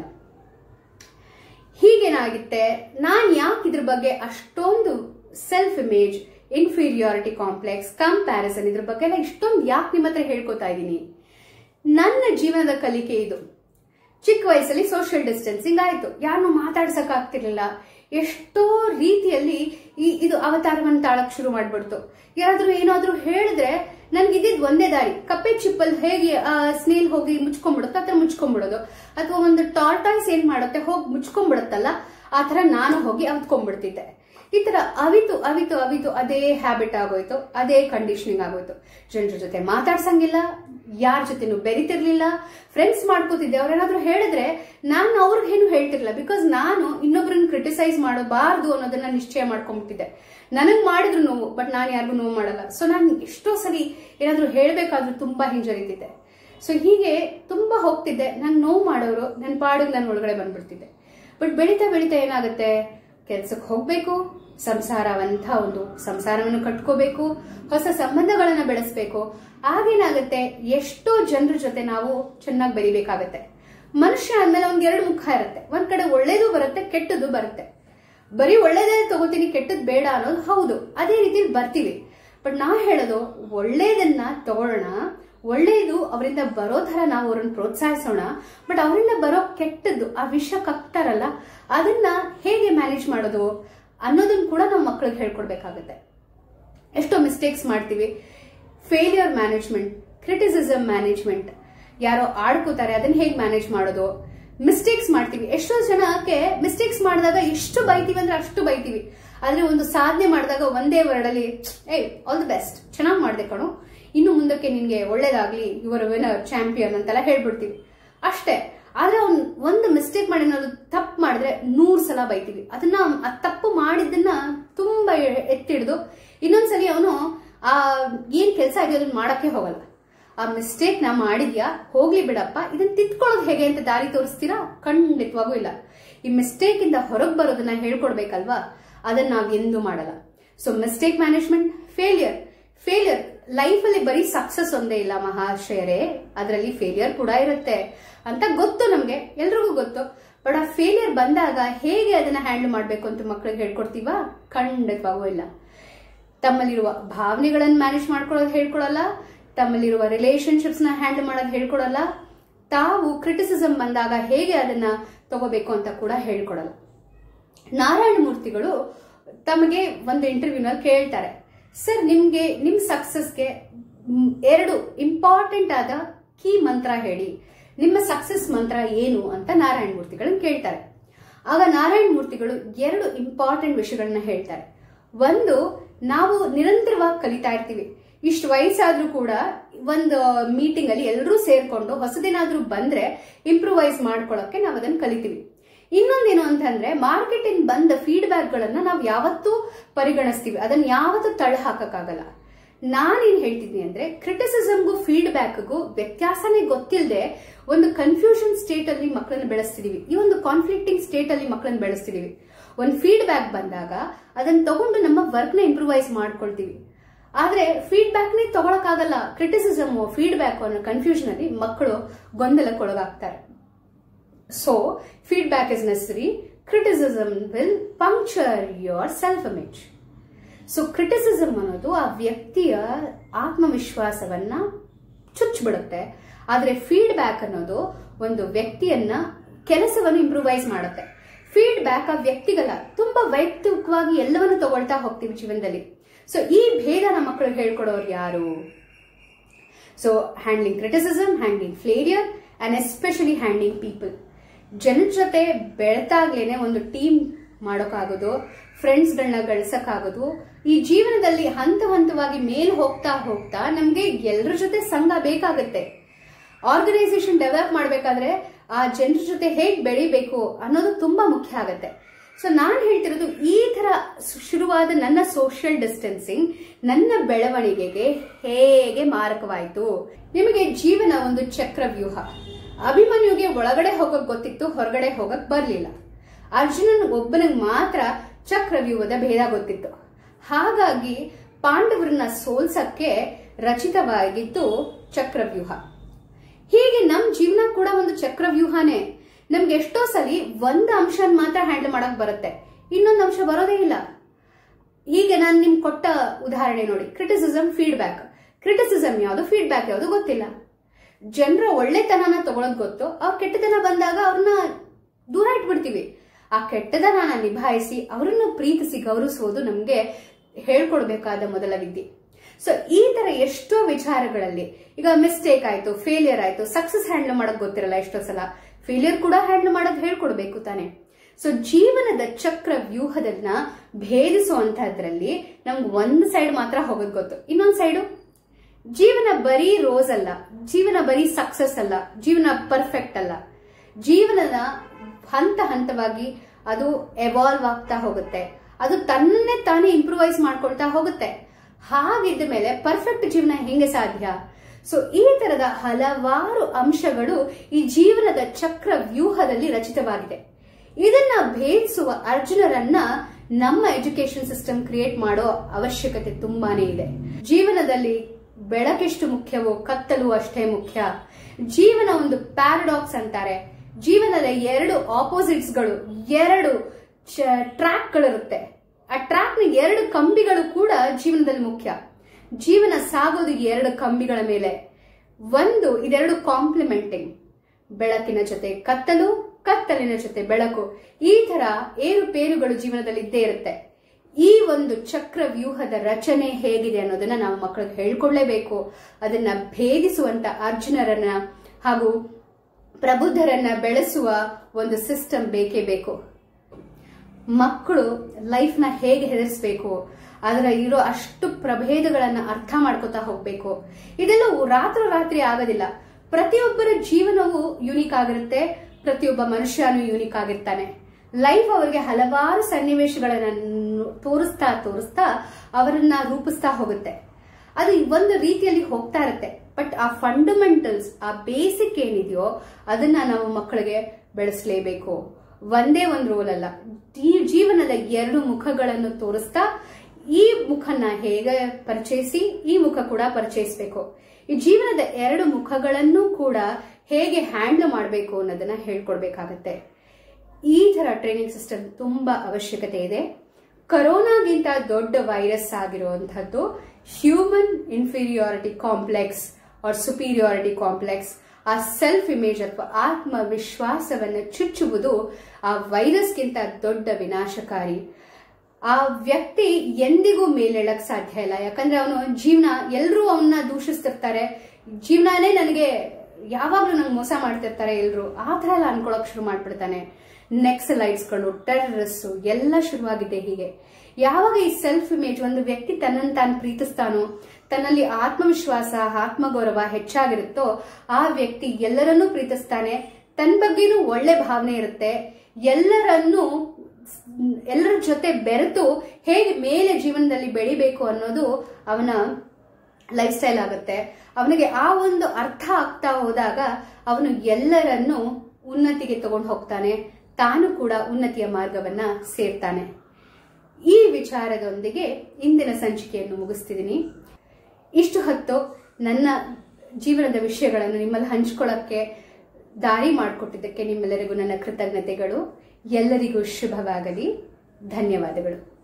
ಹೀಗೇನಾಗುತ್ತೆ ನಾನ್ ಯಾಕೆ ಇದ್ರ ಬಗ್ಗೆ ಅಷ್ಟೊಂದು self image inferiority complex comparison ಇದ್ರ ಬಗ್ಗೆ ಎಲ್ಲ ಇಷ್ಟೊಂದು ಯಾಕೆ ನಿಮ್ಮ ಹತ್ರ ಹೇಳ್ಕೊತಾ ಇದ್ದೀನಿ ನನ್ನ ಜೀವನದ ಕಲಿಕೆ ಇದು ಚಿಕ್ಕ ವಯಸ್ಸಲ್ಲಿ ಸೋಷಿಯಲ್ ಡಿಸ್ಟೆನ್ಸಿಂಗ್ ಆಯ್ತು ಯಾರನ್ನೂ ಮಾತಾಡ್ಸಕ್ ಆಗ್ತಿರ್ಲಿಲ್ಲ ಎಷ್ಟೋ ರೀತಿಯಲ್ಲಿ ಈ ಇದು ಅವತಾರವನ್ನು ತಾಳಕ್ ಶುರು ಮಾಡ್ಬಿಡ್ತು ಯಾರಾದ್ರೂ ಏನಾದ್ರೂ ಹೇಳಿದ್ರೆ ನನ್ಗಿದ್ದಿದ್ ಒಂದೇ ದಾರಿ ಕಪ್ಪೆ ಚಿಪ್ಪಲ್ ಹೇಗೆ ಸ್ನೇಲ್ ಹೋಗಿ ಮುಚ್ಕೊಂಡ್ಬಿಡುತ್ತೋ ಆತರ ಮುಚ್ಕೊಂಡ್ಬಿಡೋದು ಅಥವಾ ಒಂದು ಟಾರ್ಟಾಯ್ಸ್ ಏನ್ ಮಾಡುತ್ತೆ ಹೋಗಿ ಮುಚ್ಕೊಂಡ್ಬಿಡುತ್ತಲ್ಲ ಆ ತರ ನಾನು ಹೋಗಿ ಅವತ್ಕೊಂಡ್ಬಿಡ್ತಿದ್ದೆ ಈ ತರ ಅವಿತು ಅವಿತು ಅವಿತು ಅದೇ ಹ್ಯಾಬಿಟ್ ಆಗೋಯ್ತು ಅದೇ ಕಂಡೀಷನಿಂಗ್ ಆಗೋಯ್ತು ಜನರ ಜೊತೆ ಮಾತಾಡ್ಸಂಗಿಲ್ಲ ಯಾರ ಜೊತೆನೂ ಬೆರಿತಿರ್ಲಿಲ್ಲ ಫ್ರೆಂಡ್ಸ್ ಮಾಡ್ಕೋತಿದ್ದೆ ಅವ್ರೇನಾದ್ರೂ ಹೇಳಿದ್ರೆ ನಾನು ಅವ್ರಿಗೇನು ಹೇಳ್ತಿರ್ಲಿಲ್ಲ ಬಿಕಾಸ್ ನಾನು ಇನ್ನೊಬ್ರನ್ನ ಕ್ರಿಟಿಸೈಸ್ ಮಾಡಬಾರ್ದು ಅನ್ನೋದನ್ನ ನಿಶ್ಚಯ ಮಾಡ್ಕೊಂಡ್ಬಿಟ್ಟಿದ್ದೆ ನನಗ್ ಮಾಡಿದ್ರು ನೋವು ಬಟ್ ನಾನು ಯಾರಿಗೂ ನೋವು ಮಾಡಲ್ಲ ಸೊ ನಾನು ಎಷ್ಟೋ ಸರಿ ಏನಾದ್ರೂ ಹೇಳ್ಬೇಕಾದ್ರೂ ತುಂಬಾ ಹಿಂಜರಿತಿದ್ದೆ ಸೊ ಹೀಗೆ ತುಂಬಾ ಹೋಗ್ತಿದ್ದೆ ನಂಗೆ ನೋವು ಮಾಡೋರು ನನ್ನ ಪಾಡಿಗೆ ನಾನು ಒಳಗಡೆ ಬಂದ್ಬಿಡ್ತಿದ್ದೆ ಬಟ್ ಬೆಳೀತಾ ಬೆಳೀತಾ ಏನಾಗುತ್ತೆ ಕೆಲ್ಸಕ್ಕೆ ಹೋಗ್ಬೇಕು ಸಂಸಾರವಂತ ಒಂದು ಸಂಸಾರವನ್ನು ಕಟ್ಕೋಬೇಕು ಹೊಸ ಸಂಬಂಧಗಳನ್ನ ಬೆಳೆಸ್ಬೇಕು ಆಗೇನಾಗುತ್ತೆ ಎಷ್ಟೋ ಜನರ ಜೊತೆ ನಾವು ಚೆನ್ನಾಗಿ ಬೆರಿಬೇಕಾಗತ್ತೆ ಮನುಷ್ಯ ಅಂದ್ಮೇಲೆ ಒಂದ್ ಎರಡು ಮುಖ ಇರುತ್ತೆ ಒಂದ್ ಕಡೆ ಒಳ್ಳೇದು ಬರುತ್ತೆ ಕೆಟ್ಟದ್ದು ಬರುತ್ತೆ ಬರೀ ಒಳ್ಳೇದೇ ತಗೋತೀನಿ ಕೆಟ್ಟದ್ ಬೇಡ ಅನ್ನೋದು ಹೌದು ಅದೇ ರೀತಿ ಬರ್ತೀವಿ ಬಟ್ ನಾ ಹೇಳೋದು ಒಳ್ಳೇದನ್ನ ತಗೊಳ್ಳೋಣ ಒಳ್ಳೇದು ಅವರಿಂದ ಬರೋ ತರ ನಾವು ಅವ್ರನ್ನ ಪ್ರೋತ್ಸಾಹಿಸೋಣ ಬಟ್ ಅವರಿಂದ ಬರೋ ಕೆಟ್ಟದ್ದು ಆ ವಿಷ ಕಕ್ತಾರಲ್ಲ ಅದನ್ನ ಹೇಗೆ ಮ್ಯಾನೇಜ್ ಮಾಡೋದು ಅನ್ನೋದನ್ನ ಕೂಡ ನಾವು ಮಕ್ಕಳಿಗೆ ಹೇಳ್ಕೊಡ್ಬೇಕಾಗತ್ತೆ ಎಷ್ಟೋ ಮಿಸ್ಟೇಕ್ಸ್ ಮಾಡ್ತೀವಿ ಫೇಲಿಯರ್ ಮ್ಯಾನೇಜ್ಮೆಂಟ್ ಕ್ರಿಟಿಸಿಸಮ್ ಮ್ಯಾನೇಜ್ಮೆಂಟ್ ಯಾರೋ ಆಡ್ಕೋತಾರೆ ಅದನ್ನ ಹೇಗೆ ಮ್ಯಾನೇಜ್ ಮಾಡೋದು ಮಿಸ್ಟೇಕ್ಸ್ ಮಾಡ್ತೀವಿ ಎಷ್ಟೋ ಜನಕ್ಕೆ ಮಿಸ್ಟೇಕ್ಸ್ ಮಾಡಿದಾಗ ಎಷ್ಟು ಬೈತೀವಿ ಅಂದ್ರೆ ಅಷ್ಟು ಬೈತೀವಿ ಆದ್ರೆ ಒಂದು ಸಾಧನೆ ಮಾಡಿದಾಗ ಒಂದೇ ವರ್ಡ್ ಅಲ್ಲಿ ಏ ಆಲ್ ದಿ ಬೆಸ್ಟ್ ಚೆನ್ನಾಗಿ ಮಾಡ್ದೆ ಕಣು ಇನ್ನು ಮುಂದಕ್ಕೆ ನಿನ್ಗೆ ಒಳ್ಳೇದಾಗ್ಲಿ ಇವರ ವಿನರ್ ಚಾಂಪಿಯನ್ ಅಂತೆಲ್ಲ ಹೇಳ್ಬಿಡ್ತೀವಿ ಅಷ್ಟೇ ಆದ್ರೆ ಅವ್ನ್ ಒಂದು ಮಿಸ್ಟೇಕ್ ಮಾಡಿ ನಾವು ತಪ್ಪು ಮಾಡಿದ್ರೆ ನೂರ್ ಸಲ ಬೈತೀವಿ ಅದನ್ನ ಆ ತಪ್ಪು ಮಾಡಿದ್ದನ್ನ ತುಂಬಾ ಎ- ಎತ್ತಿಡ್ದು ಇನ್ನೊಂದ್ಸಲಿ ಅವನು ಆ ಏನ್ ಕೆಲಸ ಇದೆಯೋ ಅದನ್ನ ಮಾಡಕ್ಕೆ ಹೋಗಲ್ಲ ಆ ಮಿಸ್ಟೇಕ್ ನಾ ಮಾಡಿದ್ಯಾ ಹೋಗ್ಲಿ ಬಿಡಪ್ಪ ಇದನ್ನ ತಿದ್ಕೊಳ್ಳೋದು ಹೇಗೆ ಅಂತ ದಾರಿ ತೋರಿಸ್ತೀರಾ ಖಂಡಿತವಾಗೂ ಇಲ್ಲ ಈ ಮಿಸ್ಟೇಕ್ ಇಂದ ಹೊರಗೆ ಬರೋದನ್ನ ಹೇಳ್ಕೊಡ್ಬೇಕಲ್ವಾ ಅದನ್ನ ನಾವ್ ಎಂದೂ ಮಾಡಲ್ಲ so mistake management failure failure ಲೈಫಲ್ಲಿ ಬರೀ ಸಕ್ಸಸ್ ಒಂದೇ ಇಲ್ಲ ಮಹಾಶಯರೇ ಅದರಲ್ಲಿ ಫೇಲಿಯರ್ ಕೂಡ ಇರುತ್ತೆ ಅಂತ ಗೊತ್ತು ನಮ್ಗೆ ಎಲ್ರಿಗೂ ಗೊತ್ತು ಬಟ್ ಆ ಫೇಲಿಯರ್ ಬಂದಾಗ ಹೇಗೆ ಅದನ್ನ ಹ್ಯಾಂಡಲ್ ಮಾಡ್ಬೇಕು ಅಂತ ಮಕ್ಕಳಿಗೆ ಹೇಳ್ಕೊಡ್ತೀವಾ ಖಂಡಿತವಾಗೂ ಇಲ್ಲ ತಮ್ಮಲ್ಲಿರುವ ಭಾವನೆಗಳನ್ನ ಮ್ಯಾನೇಜ್ ಮಾಡ್ಕೊಳ್ಳೋದು ಹೇಳ್ಕೊಡಲ್ಲ ತಮ್ಮಲ್ಲಿರುವ ರಿಲೇಶನ್ಶಿಪ್ಸ್ ನ ಹ್ಯಾಂಡಲ್ ಮಾಡೋದು ಹೇಳ್ಕೊಡಲ್ಲ ತಾವು ಕ್ರಿಟಿಸಿಸಮ್ ಬಂದಾಗ ಹೇಗೆ ಅದನ್ನ ತಗೋಬೇಕು ಅಂತ ಕೂಡ ಹೇಳ್ಕೊಡಲ್ಲ ನಾರಾಯಣ ಮೂರ್ತಿಗಳು ತಮಗೆ ಒಂದು ಇಂಟರ್ವ್ಯೂನಲ್ಲಿ ಕೇಳ್ತಾರೆ ಸರ್ ನಿಮ್ಗೆ ನಿಮ್ ಸಕ್ಸಸ್ಗೆ ಎರಡು ಇಂಪಾರ್ಟೆಂಟ್ ಆದ ಕೀ ಮಂತ್ರ ಹೇಳಿ ನಿಮ್ಮ ಸಕ್ಸಸ್ ಮಂತ್ರ ಏನು ಅಂತ ನಾರಾಯಣ ಮೂರ್ತಿಗಳನ್ನ ಕೇಳ್ತಾರೆ ಆಗ ನಾರಾಯಣ ಮೂರ್ತಿಗಳು ಎರಡು ಇಂಪಾರ್ಟೆಂಟ್ ವಿಷಯಗಳನ್ನ ಹೇಳ್ತಾರೆ ಒಂದು ನಾವು ನಿರಂತರವಾಗಿ ಕಲಿತಾ ಇರ್ತೀವಿ ಇಷ್ಟು ವಯಸ್ಸಾದ್ರೂ ಕೂಡ ಒಂದು ಮೀಟಿಂಗ್ ಅಲ್ಲಿ ಎಲ್ಲರೂ ಸೇರ್ಕೊಂಡು ಹೊಸದೇನಾದ್ರೂ ಬಂದ್ರೆ ಇಂಪ್ರೂವೈಸ್ ಮಾಡ್ಕೊಳ್ಳೋಕೆ ನಾವು ಅದನ್ನ ಕಲಿತೀವಿ ಇನ್ನೊಂದೇನು ಅಂತಂದ್ರೆ ಮಾರ್ಕೆಟ್ ಇನ್ ಬಂದ ಫೀಡ್ಬ್ಯಾಕ್ ಗಳನ್ನ ನಾವು ಯಾವತ್ತೂ ಪರಿಗಣಿಸ್ತೀವಿ ಅದನ್ನ ಯಾವತ್ತೂ ತಳ್ಳ ಹಾಕಕ್ಕಾಗಲ್ಲ ನಾನೇನ್ ಹೇಳ್ತಿದ್ದೀನಿ ಅಂದ್ರೆ ಕ್ರಿಟಿಸಿಸಮ್ಗೂ ಫೀಡ್ಬ್ಯಾಕ್ಗೂ ವ್ಯತ್ಯಾಸನೇ ಗೊತ್ತಿಲ್ಲದೆ ಒಂದು ಕನ್ಫ್ಯೂಷನ್ ಸ್ಟೇಟ್ ಅಲ್ಲಿ ಮಕ್ಕಳನ್ನ ಬೆಳೆಸ್ತಿದೀವಿ ಈ ಒಂದು ಕಾನ್ಫ್ಲಿಕ್ಟಿಂಗ್ ಸ್ಟೇಟ್ ಅಲ್ಲಿ ಮಕ್ಕಳನ್ನ ಬೆಳೆಸ್ತಿದೀವಿ ಒಂದು ಫೀಡ್ಬ್ಯಾಕ್ ಬಂದಾಗ ಅದನ್ನ ತಗೊಂಡು ನಮ್ಮ ವರ್ಕ್ ನ ಇಂಪ್ರೂವೈಸ್ ಮಾಡ್ಕೊಳ್ತೀವಿ ಆದ್ರೆ ಫೀಡ್ಬ್ಯಾಕ್ ನೇ ತಗೊಳಕ್ಕಾಗಲ್ಲ ಕ್ರಿಟಿಸಿಸಮ್ ಫೀಡ್ಬ್ಯಾಕ್ ಅನ್ನೋ ಕನ್ಫ್ಯೂಷನ್ ಅಲ್ಲಿ ಮಕ್ಕಳು ಗೊಂದಲಕ್ಕೊಳಗಾಗ್ತಾರೆ so feedback is necessary criticism will puncture your self image so criticism ಅನ್ನೋದು ಆ ವ್ಯಕ್ತಿಯ ಆತ್ಮವಿಶ್ವಾಸವನ್ನ ಚುಚ್ಚಿಬಿಡುತ್ತೆ ಆದ್ರೆ ಫೀಡ್ಬ್ಯಾಕ್ ಅನ್ನೋದು ಒಂದು ವ್ಯಕ್ತಿಯನ್ನ ಕೆಲಸವನ್ನು ಇಂಪ್ರೂವೈಸ್ ಮಾಡುತ್ತೆ ಫೀಡ್ಬ್ಯಾಕ್ ಆ ವ್ಯಕ್ತಿಗಲ್ಲ ತುಂಬಾ ವೈಯಕ್ತಿಕವಾಗಿ ಎಲ್ಲವನ್ನು ತಗೊಳ್ತಾ ಹೋಗ್ತೀವಿ ಜೀವನದಲ್ಲಿ ಸೊ ಈ ಭೇದ ನಮ್ಮ ಮಕ್ಕಳು ಹೇಳ್ಕೊಡೋರು ಯಾರು so handling criticism handling failure and especially handling people ಜನರ ಜೊತೆ ಬೆಳ್ತಾಗ್ಲೇನೆ ಒಂದು ಟೀಮ್ ಮಾಡೋಕ್ಕಾಗೋದು ಫ್ರೆಂಡ್ಸ್ಗಳನ್ನ ಗಳಿಸಕ್ಕಾಗೋದು ಈ ಜೀವನದಲ್ಲಿ ಹಂತ ಹಂತವಾಗಿ ಮೇಲ್ ಹೋಗ್ತಾ ಹೋಗ್ತಾ ನಮ್ಗೆ ಎಲ್ಲರ ಜೊತೆ ಸಂಘ ಬೇಕಾಗುತ್ತೆ ಆರ್ಗನೈಸೇಷನ್ ಡೆವಲಪ್ ಮಾಡಬೇಕಾದ್ರೆ ಆ ಜನರ ಜೊತೆ ಹೇಗ್ ಬೆಳಿಬೇಕು ಅನ್ನೋದು ತುಂಬಾ ಮುಖ್ಯ ಆಗುತ್ತೆ ಸೊ ನಾನು ಹೇಳ್ತಿರೋದು ಈ ತರ ಶುರುವಾದ ನನ್ನ ಸೋಷಿಯಲ್ ಡಿಸ್ಟೆನ್ಸಿಂಗ್ ನನ್ನ ಬೆಳವಣಿಗೆಗೆ ಹೇಗೆ ಮಾರಕವಾಯಿತು ನಿಮಗೆ ಜೀವನ ಒಂದು ಚಕ್ರವ್ಯೂಹ ಅಭಿಮನ್ಯುಗೆ ಒಳಗಡೆ ಹೋಗಕ್ ಗೊತ್ತಿತ್ತು ಹೊರಗಡೆ ಹೋಗಕ್ ಬರ್ಲಿಲ್ಲ ಅರ್ಜುನನ್ ಒಬ್ಬನಿಗೆ ಮಾತ್ರ ಚಕ್ರವ್ಯೂಹದ ಭೇದ ಗೊತ್ತಿತ್ತು ಹಾಗಾಗಿ ಪಾಂಡವರನ್ನ ಸೋಲ್ಸಕ್ಕೆ ರಚಿತವಾಗಿದ್ದು ಚಕ್ರವ್ಯೂಹ ಹೀಗೆ ನಮ್ ಜೀವನ ಕೂಡ ಒಂದು ಚಕ್ರವ್ಯೂಹನೇ ನಮ್ಗೆ ಎಷ್ಟೋ ಸಲಿ ಒಂದು ಅಂಶ ಮಾತ್ರ ಹ್ಯಾಂಡಲ್ ಮಾಡಕ್ ಬರುತ್ತೆ ಇನ್ನೊಂದು ಅಂಶ ಬರೋದೇ ಇಲ್ಲ ಹೀಗೆ ನಾನು ನಿಮ್ಗೆ ಕೊಟ್ಟ ಉದಾಹರಣೆ ನೋಡಿ ಕ್ರಿಟಿಸಿಸಮ್ ಫೀಡ್ಬ್ಯಾಕ್ ಕ್ರಿಟಿಸಿಸಮ್ ಯಾವುದು ಫೀಡ್ಬ್ಯಾಕ್ ಯಾವುದು ಗೊತ್ತಿಲ್ಲ ಜನರ ಒಳ್ಳೆತನನ ತಗೊಳೋದ್ ಗೊತ್ತು ಅವ್ರ ಕೆಟ್ಟತನ ಬಂದಾಗ ಅವ್ರನ್ನ ದೂರ ಇಟ್ಬಿಡ್ತೀವಿ ಆ ಕೆಟ್ಟದನ ನಿಭಾಯಿಸಿ ಅವರನ್ನು ಪ್ರೀತಿಸಿ ಗೌರವಿಸುವುದು ನಮ್ಗೆ ಹೇಳ್ಕೊಡ್ಬೇಕಾದ ಮೊದಲ ವಿದ್ಯೆ ಸೊ ಈ ತರ ಎಷ್ಟೋ ವಿಚಾರಗಳಲ್ಲಿ ಈಗ ಮಿಸ್ಟೇಕ್ ಆಯ್ತು ಫೇಲಿಯರ್ ಆಯ್ತು ಸಕ್ಸಸ್ ಹ್ಯಾಂಡಲ್ ಮಾಡಕ್ ಗೊತ್ತಿರಲ್ಲ ಎಷ್ಟೋ ಸಲ ಫೇಲಿಯರ್ ಕೂಡ ಹ್ಯಾಂಡಲ್ ಮಾಡೋದು ಹೇಳ್ಕೊಡ್ಬೇಕು ತಾನೆ ಸೊ ಜೀವನದ ಚಕ್ರ ವ್ಯೂಹದನ್ನ ಭೇದಿಸುವಂತದ್ರಲ್ಲಿ ನಮ್ಗೆ ಒಂದ್ ಸೈಡ್ ಮಾತ್ರ ಹೋಗೋದ್ ಗೊತ್ತು ಇನ್ನೊಂದ್ ಸೈಡು ಜೀವನ ಬರೀ ರೋಸ್ ಅಲ್ಲ ಜೀವನ ಬರೀ ಸಕ್ಸಸ್ ಅಲ್ಲ ಜೀವನ ಪರ್ಫೆಕ್ಟ್ ಅಲ್ಲ ಜೀವನದ ಹಂತ ಹಂತವಾಗಿ ಅದು ಎವಾಲ್ವ್ ಆಗ್ತಾ ಹೋಗುತ್ತೆ ಅದು ತನ್ನೇ ತಾನೇ ಇಂಪ್ರೂವೈಸ್ ಮಾಡ್ಕೊಳ್ತಾ ಹೋಗುತ್ತೆ ಹಾಗಿದ್ದ ಮೇಲೆ ಪರ್ಫೆಕ್ಟ್ ಜೀವನ ಹೆಂಗೆ ಸಾಧ್ಯ ಸೊ ಈ ತರದ ಹಲವಾರು ಅಂಶಗಳು ಈ ಜೀವನದ ಚಕ್ರ ವ್ಯೂಹದಲ್ಲಿ ರಚಿತವಾಗಿದೆ ಇದನ್ನ ಭೇದಿಸುವ ಅರ್ಜುನರನ್ನ ನಮ್ಮ ಎಜುಕೇಶನ್ ಸಿಸ್ಟಮ್ ಕ್ರಿಯೇಟ್ ಮಾಡೋ ಅವಶ್ಯಕತೆ ತುಂಬಾನೇ ಇದೆ ಜೀವನದಲ್ಲಿ ಬೆಳಕೆಷ್ಟು ಮುಖ್ಯವೋ ಕತ್ತಲು ಅಷ್ಟೇ ಮುಖ್ಯ ಜೀವನ ಒಂದು ಪ್ಯಾರಡಾಕ್ಸ್ ಅಂತಾರೆ ಜೀವನದ ಎರಡು ಆಪೋಸಿಟ್ಸ್ಗಳು ಎರಡು ಟ್ರ್ಯಾಕ್ಗಳಿರುತ್ತೆ ಆ ಟ್ರ್ಯಾಕ್ನ ಎರಡು ಕಂಬಿಗಳು ಕೂಡ ಜೀವನದಲ್ಲಿ ಮುಖ್ಯ ಜೀವನ ಸಾಗೋದು ಎರಡು ಕಂಬಿಗಳ ಮೇಲೆ ಒಂದು ಇದೆರಡು ಕಾಂಪ್ಲಿಮೆಂಟಿಂಗ್ ಬೆಳಕಿನ ಜೊತೆ ಕತ್ತಲು ಕತ್ತಲಿನ ಜೊತೆ ಬೆಳಕು ಈ ತರ ಏರುಪೇರುಗಳು ಜೀವನದಲ್ಲಿ ಇದ್ದೇ ಇರುತ್ತೆ ಈ ಒಂದು ಚಕ್ರ ವ್ಯೂಹದ ರಚನೆ ಹೇಗಿದೆ ಅನ್ನೋದನ್ನ ನಾವು ಮಕ್ಕಳಿಗೆ ಹೇಳ್ಕೊಡ್ಲೇಬೇಕು ಅದನ್ನ ಭೇದಿಸುವಂತ ಅರ್ಜುನರನ್ನ ಹಾಗೂ ಪ್ರಬುದ್ಧರನ್ನ ಬೆಳೆಸುವ ಒಂದು ಸಿಸ್ಟಮ್ ಬೇಕೇ ಬೇಕು ಮಕ್ಕಳು ಲೈಫ್ನ ಹೇಗೆ ಹೆದರಿಸಬೇಕು ಅದರ ಇರೋ ಅಷ್ಟು ಪ್ರಭೇದಗಳನ್ನ ಅರ್ಥ ಮಾಡ್ಕೋತಾ ಹೋಗ್ಬೇಕು ಇದೆಲ್ಲ ರಾತ್ರಿ ಆಗೋದಿಲ್ಲ ಪ್ರತಿಯೊಬ್ಬರ ಜೀವನವು ಯುನಿಕ್ ಆಗಿರುತ್ತೆ ಪ್ರತಿಯೊಬ್ಬ ಮನುಷ್ಯನು ಯೂನಿಕ್ ಆಗಿರ್ತಾನೆ ಲೈಫ್ ಅವರಿಗೆ ಹಲವಾರು ಸನ್ನಿವೇಶಗಳನ್ನ ತೋರಿಸ್ತಾ ತೋರಿಸ್ತಾ ಅವರನ್ನ ರೂಪಿಸ್ತಾ ಹೋಗುತ್ತೆ ಅದು ಒಂದು ರೀತಿಯಲ್ಲಿ ಹೋಗ್ತಾ ಇರುತ್ತೆ ಬಟ್ ಆ ಫಂಡಮೆಂಟಲ್ಸ್ ಆ ಬೇಸಿಕ್ ಏನಿದೆಯೋ ಅದನ್ನ ನಾವು ಮಕ್ಕಳಿಗೆ ಬೆಳೆಸಲೇಬೇಕು ಒಂದೇ ಒಂದು ರೋಲ್ ಅಲ್ಲ ಈ ಜೀವನದ ಎರಡು ಮುಖಗಳನ್ನು ತೋರಿಸ್ತಾ ಈ ಮುಖನ ಹೇಗೆ ಪರಿಚಯಿಸಿ ಈ ಮುಖ ಕೂಡ ಪರಿಚಯಿಸಬೇಕು ಈ ಜೀವನದ ಎರಡು ಮುಖಗಳನ್ನು ಕೂಡ ಹೇಗೆ ಹ್ಯಾಂಡಲ್ ಮಾಡಬೇಕು ಅನ್ನೋದನ್ನ ಹೇಳ್ಕೊಡ್ಬೇಕಾಗತ್ತೆ ಈ ತರ ಟ್ರೈನಿಂಗ್ ಸಿಸ್ಟಮ್ ತುಂಬಾ ಅವಶ್ಯಕತೆ ಇದೆ ಕರೋನಾಗಿಂತ ದೊಡ್ಡ ವೈರಸ್ ಆಗಿರುವಂತಹದ್ದು human inferiority complex or superiority complex ಆ ಸೆಲ್ಫ್ ಇಮೇಜ್ ಅಥವಾ ಆತ್ಮವಿಶ್ವಾಸವನ್ನು ಚುಚ್ಚುವುದು ಆ ವೈರಸ್ಗಿಂತ ದೊಡ್ಡ ವಿನಾಶಕಾರಿ ಆ ವ್ಯಕ್ತಿ ಎಂದಿಗೂ ಮೇಲೇಳಕ್ ಸಾಧ್ಯ ಇಲ್ಲ ಯಾಕಂದ್ರೆ ಅವನು ಜೀವನ ಎಲ್ಲರೂ ಅವನ್ನ ದೂಷಿಸ್ತಿರ್ತಾರೆ ಜೀವನನೇ ನನಗೆ ಯಾವಾಗ್ಲೂ ನಂಗೆ ಮೋಸ ಮಾಡ್ತಿರ್ತಾರೆ ಎಲ್ರು ಆ ತರ ಎಲ್ಲ ಅನ್ಕೊಳಕ್ ಶುರು ಮಾಡ್ಬಿಡ್ತಾನೆ ನೆಕ್ಸಲೈಟ್ಸ್ಗಳು ಟೆರರಿಸ್ಟ್ ಎಲ್ಲ ಶುರುವಾಗಿದೆ ಹೀಗೆ ಯಾವಾಗ ಈ ಸೆಲ್ಫ್ ಇಮೇಜ್ ಒಂದು ವ್ಯಕ್ತಿ ತನ್ನನ್ನು ತಾನು ಪ್ರೀತಿಸ್ತಾನೋ ತನ್ನಲ್ಲಿ ಆತ್ಮವಿಶ್ವಾಸ ಆತ್ಮಗೌರವ ಹೆಚ್ಚಾಗಿರುತ್ತೋ ಆ ವ್ಯಕ್ತಿ ಎಲ್ಲರನ್ನೂ ಪ್ರೀತಿಸ್ತಾನೆ ತನ್ನ ಬಗ್ಗೆನೂ ಒಳ್ಳೆ ಭಾವನೆ ಇರುತ್ತೆ ಎಲ್ಲರನ್ನೂ ಎಲ್ಲರ ಜೊತೆ ಬೆರೆತು ಹೇಗೆ ಮೇಲೆ ಜೀವನದಲ್ಲಿ ಬೆಳಿಬೇಕು ಅನ್ನೋದು ಅವನ ಲೈಫ್ ಸ್ಟೈಲ್ ಆಗುತ್ತೆ ಅವನಿಗೆ ಆ ಒಂದು ಅರ್ಥ ಆಗ್ತಾ ಹೋದಾಗ ಅವನು ಎಲ್ಲರನ್ನೂ ಉನ್ನತಿಗೆ ತಗೊಂಡು ಹೋಗ್ತಾನೆ ತಾನು ಕೂಡ ಉನ್ನತಿಯ ಮಾರ್ಗವನ್ನ ಸೇರ್ತಾನೆ ಈ ವಿಚಾರದೊಂದಿಗೆ ಇಂದಿನ ಸಂಚಿಕೆಯನ್ನು ಮುಗಿಸ್ತಿದ್ದೀನಿ ಇಷ್ಟು ಹೊತ್ತು ನನ್ನ ಜೀವನದ ವಿಷಯಗಳನ್ನು ನಿಮ್ಮಲ್ಲಿ ಹಂಚ್ಕೊಳ್ಳೋಕ್ಕೆ ದಾರಿ ಮಾಡಿಕೊಟ್ಟಿದ್ದಕ್ಕೆ ನಿಮ್ಮೆಲ್ಲರಿಗೂ ನನ್ನ ಕೃತಜ್ಞತೆಗಳು ಎಲ್ಲರಿಗೂ ಶುಭವಾಗಲಿ ಧನ್ಯವಾದಗಳು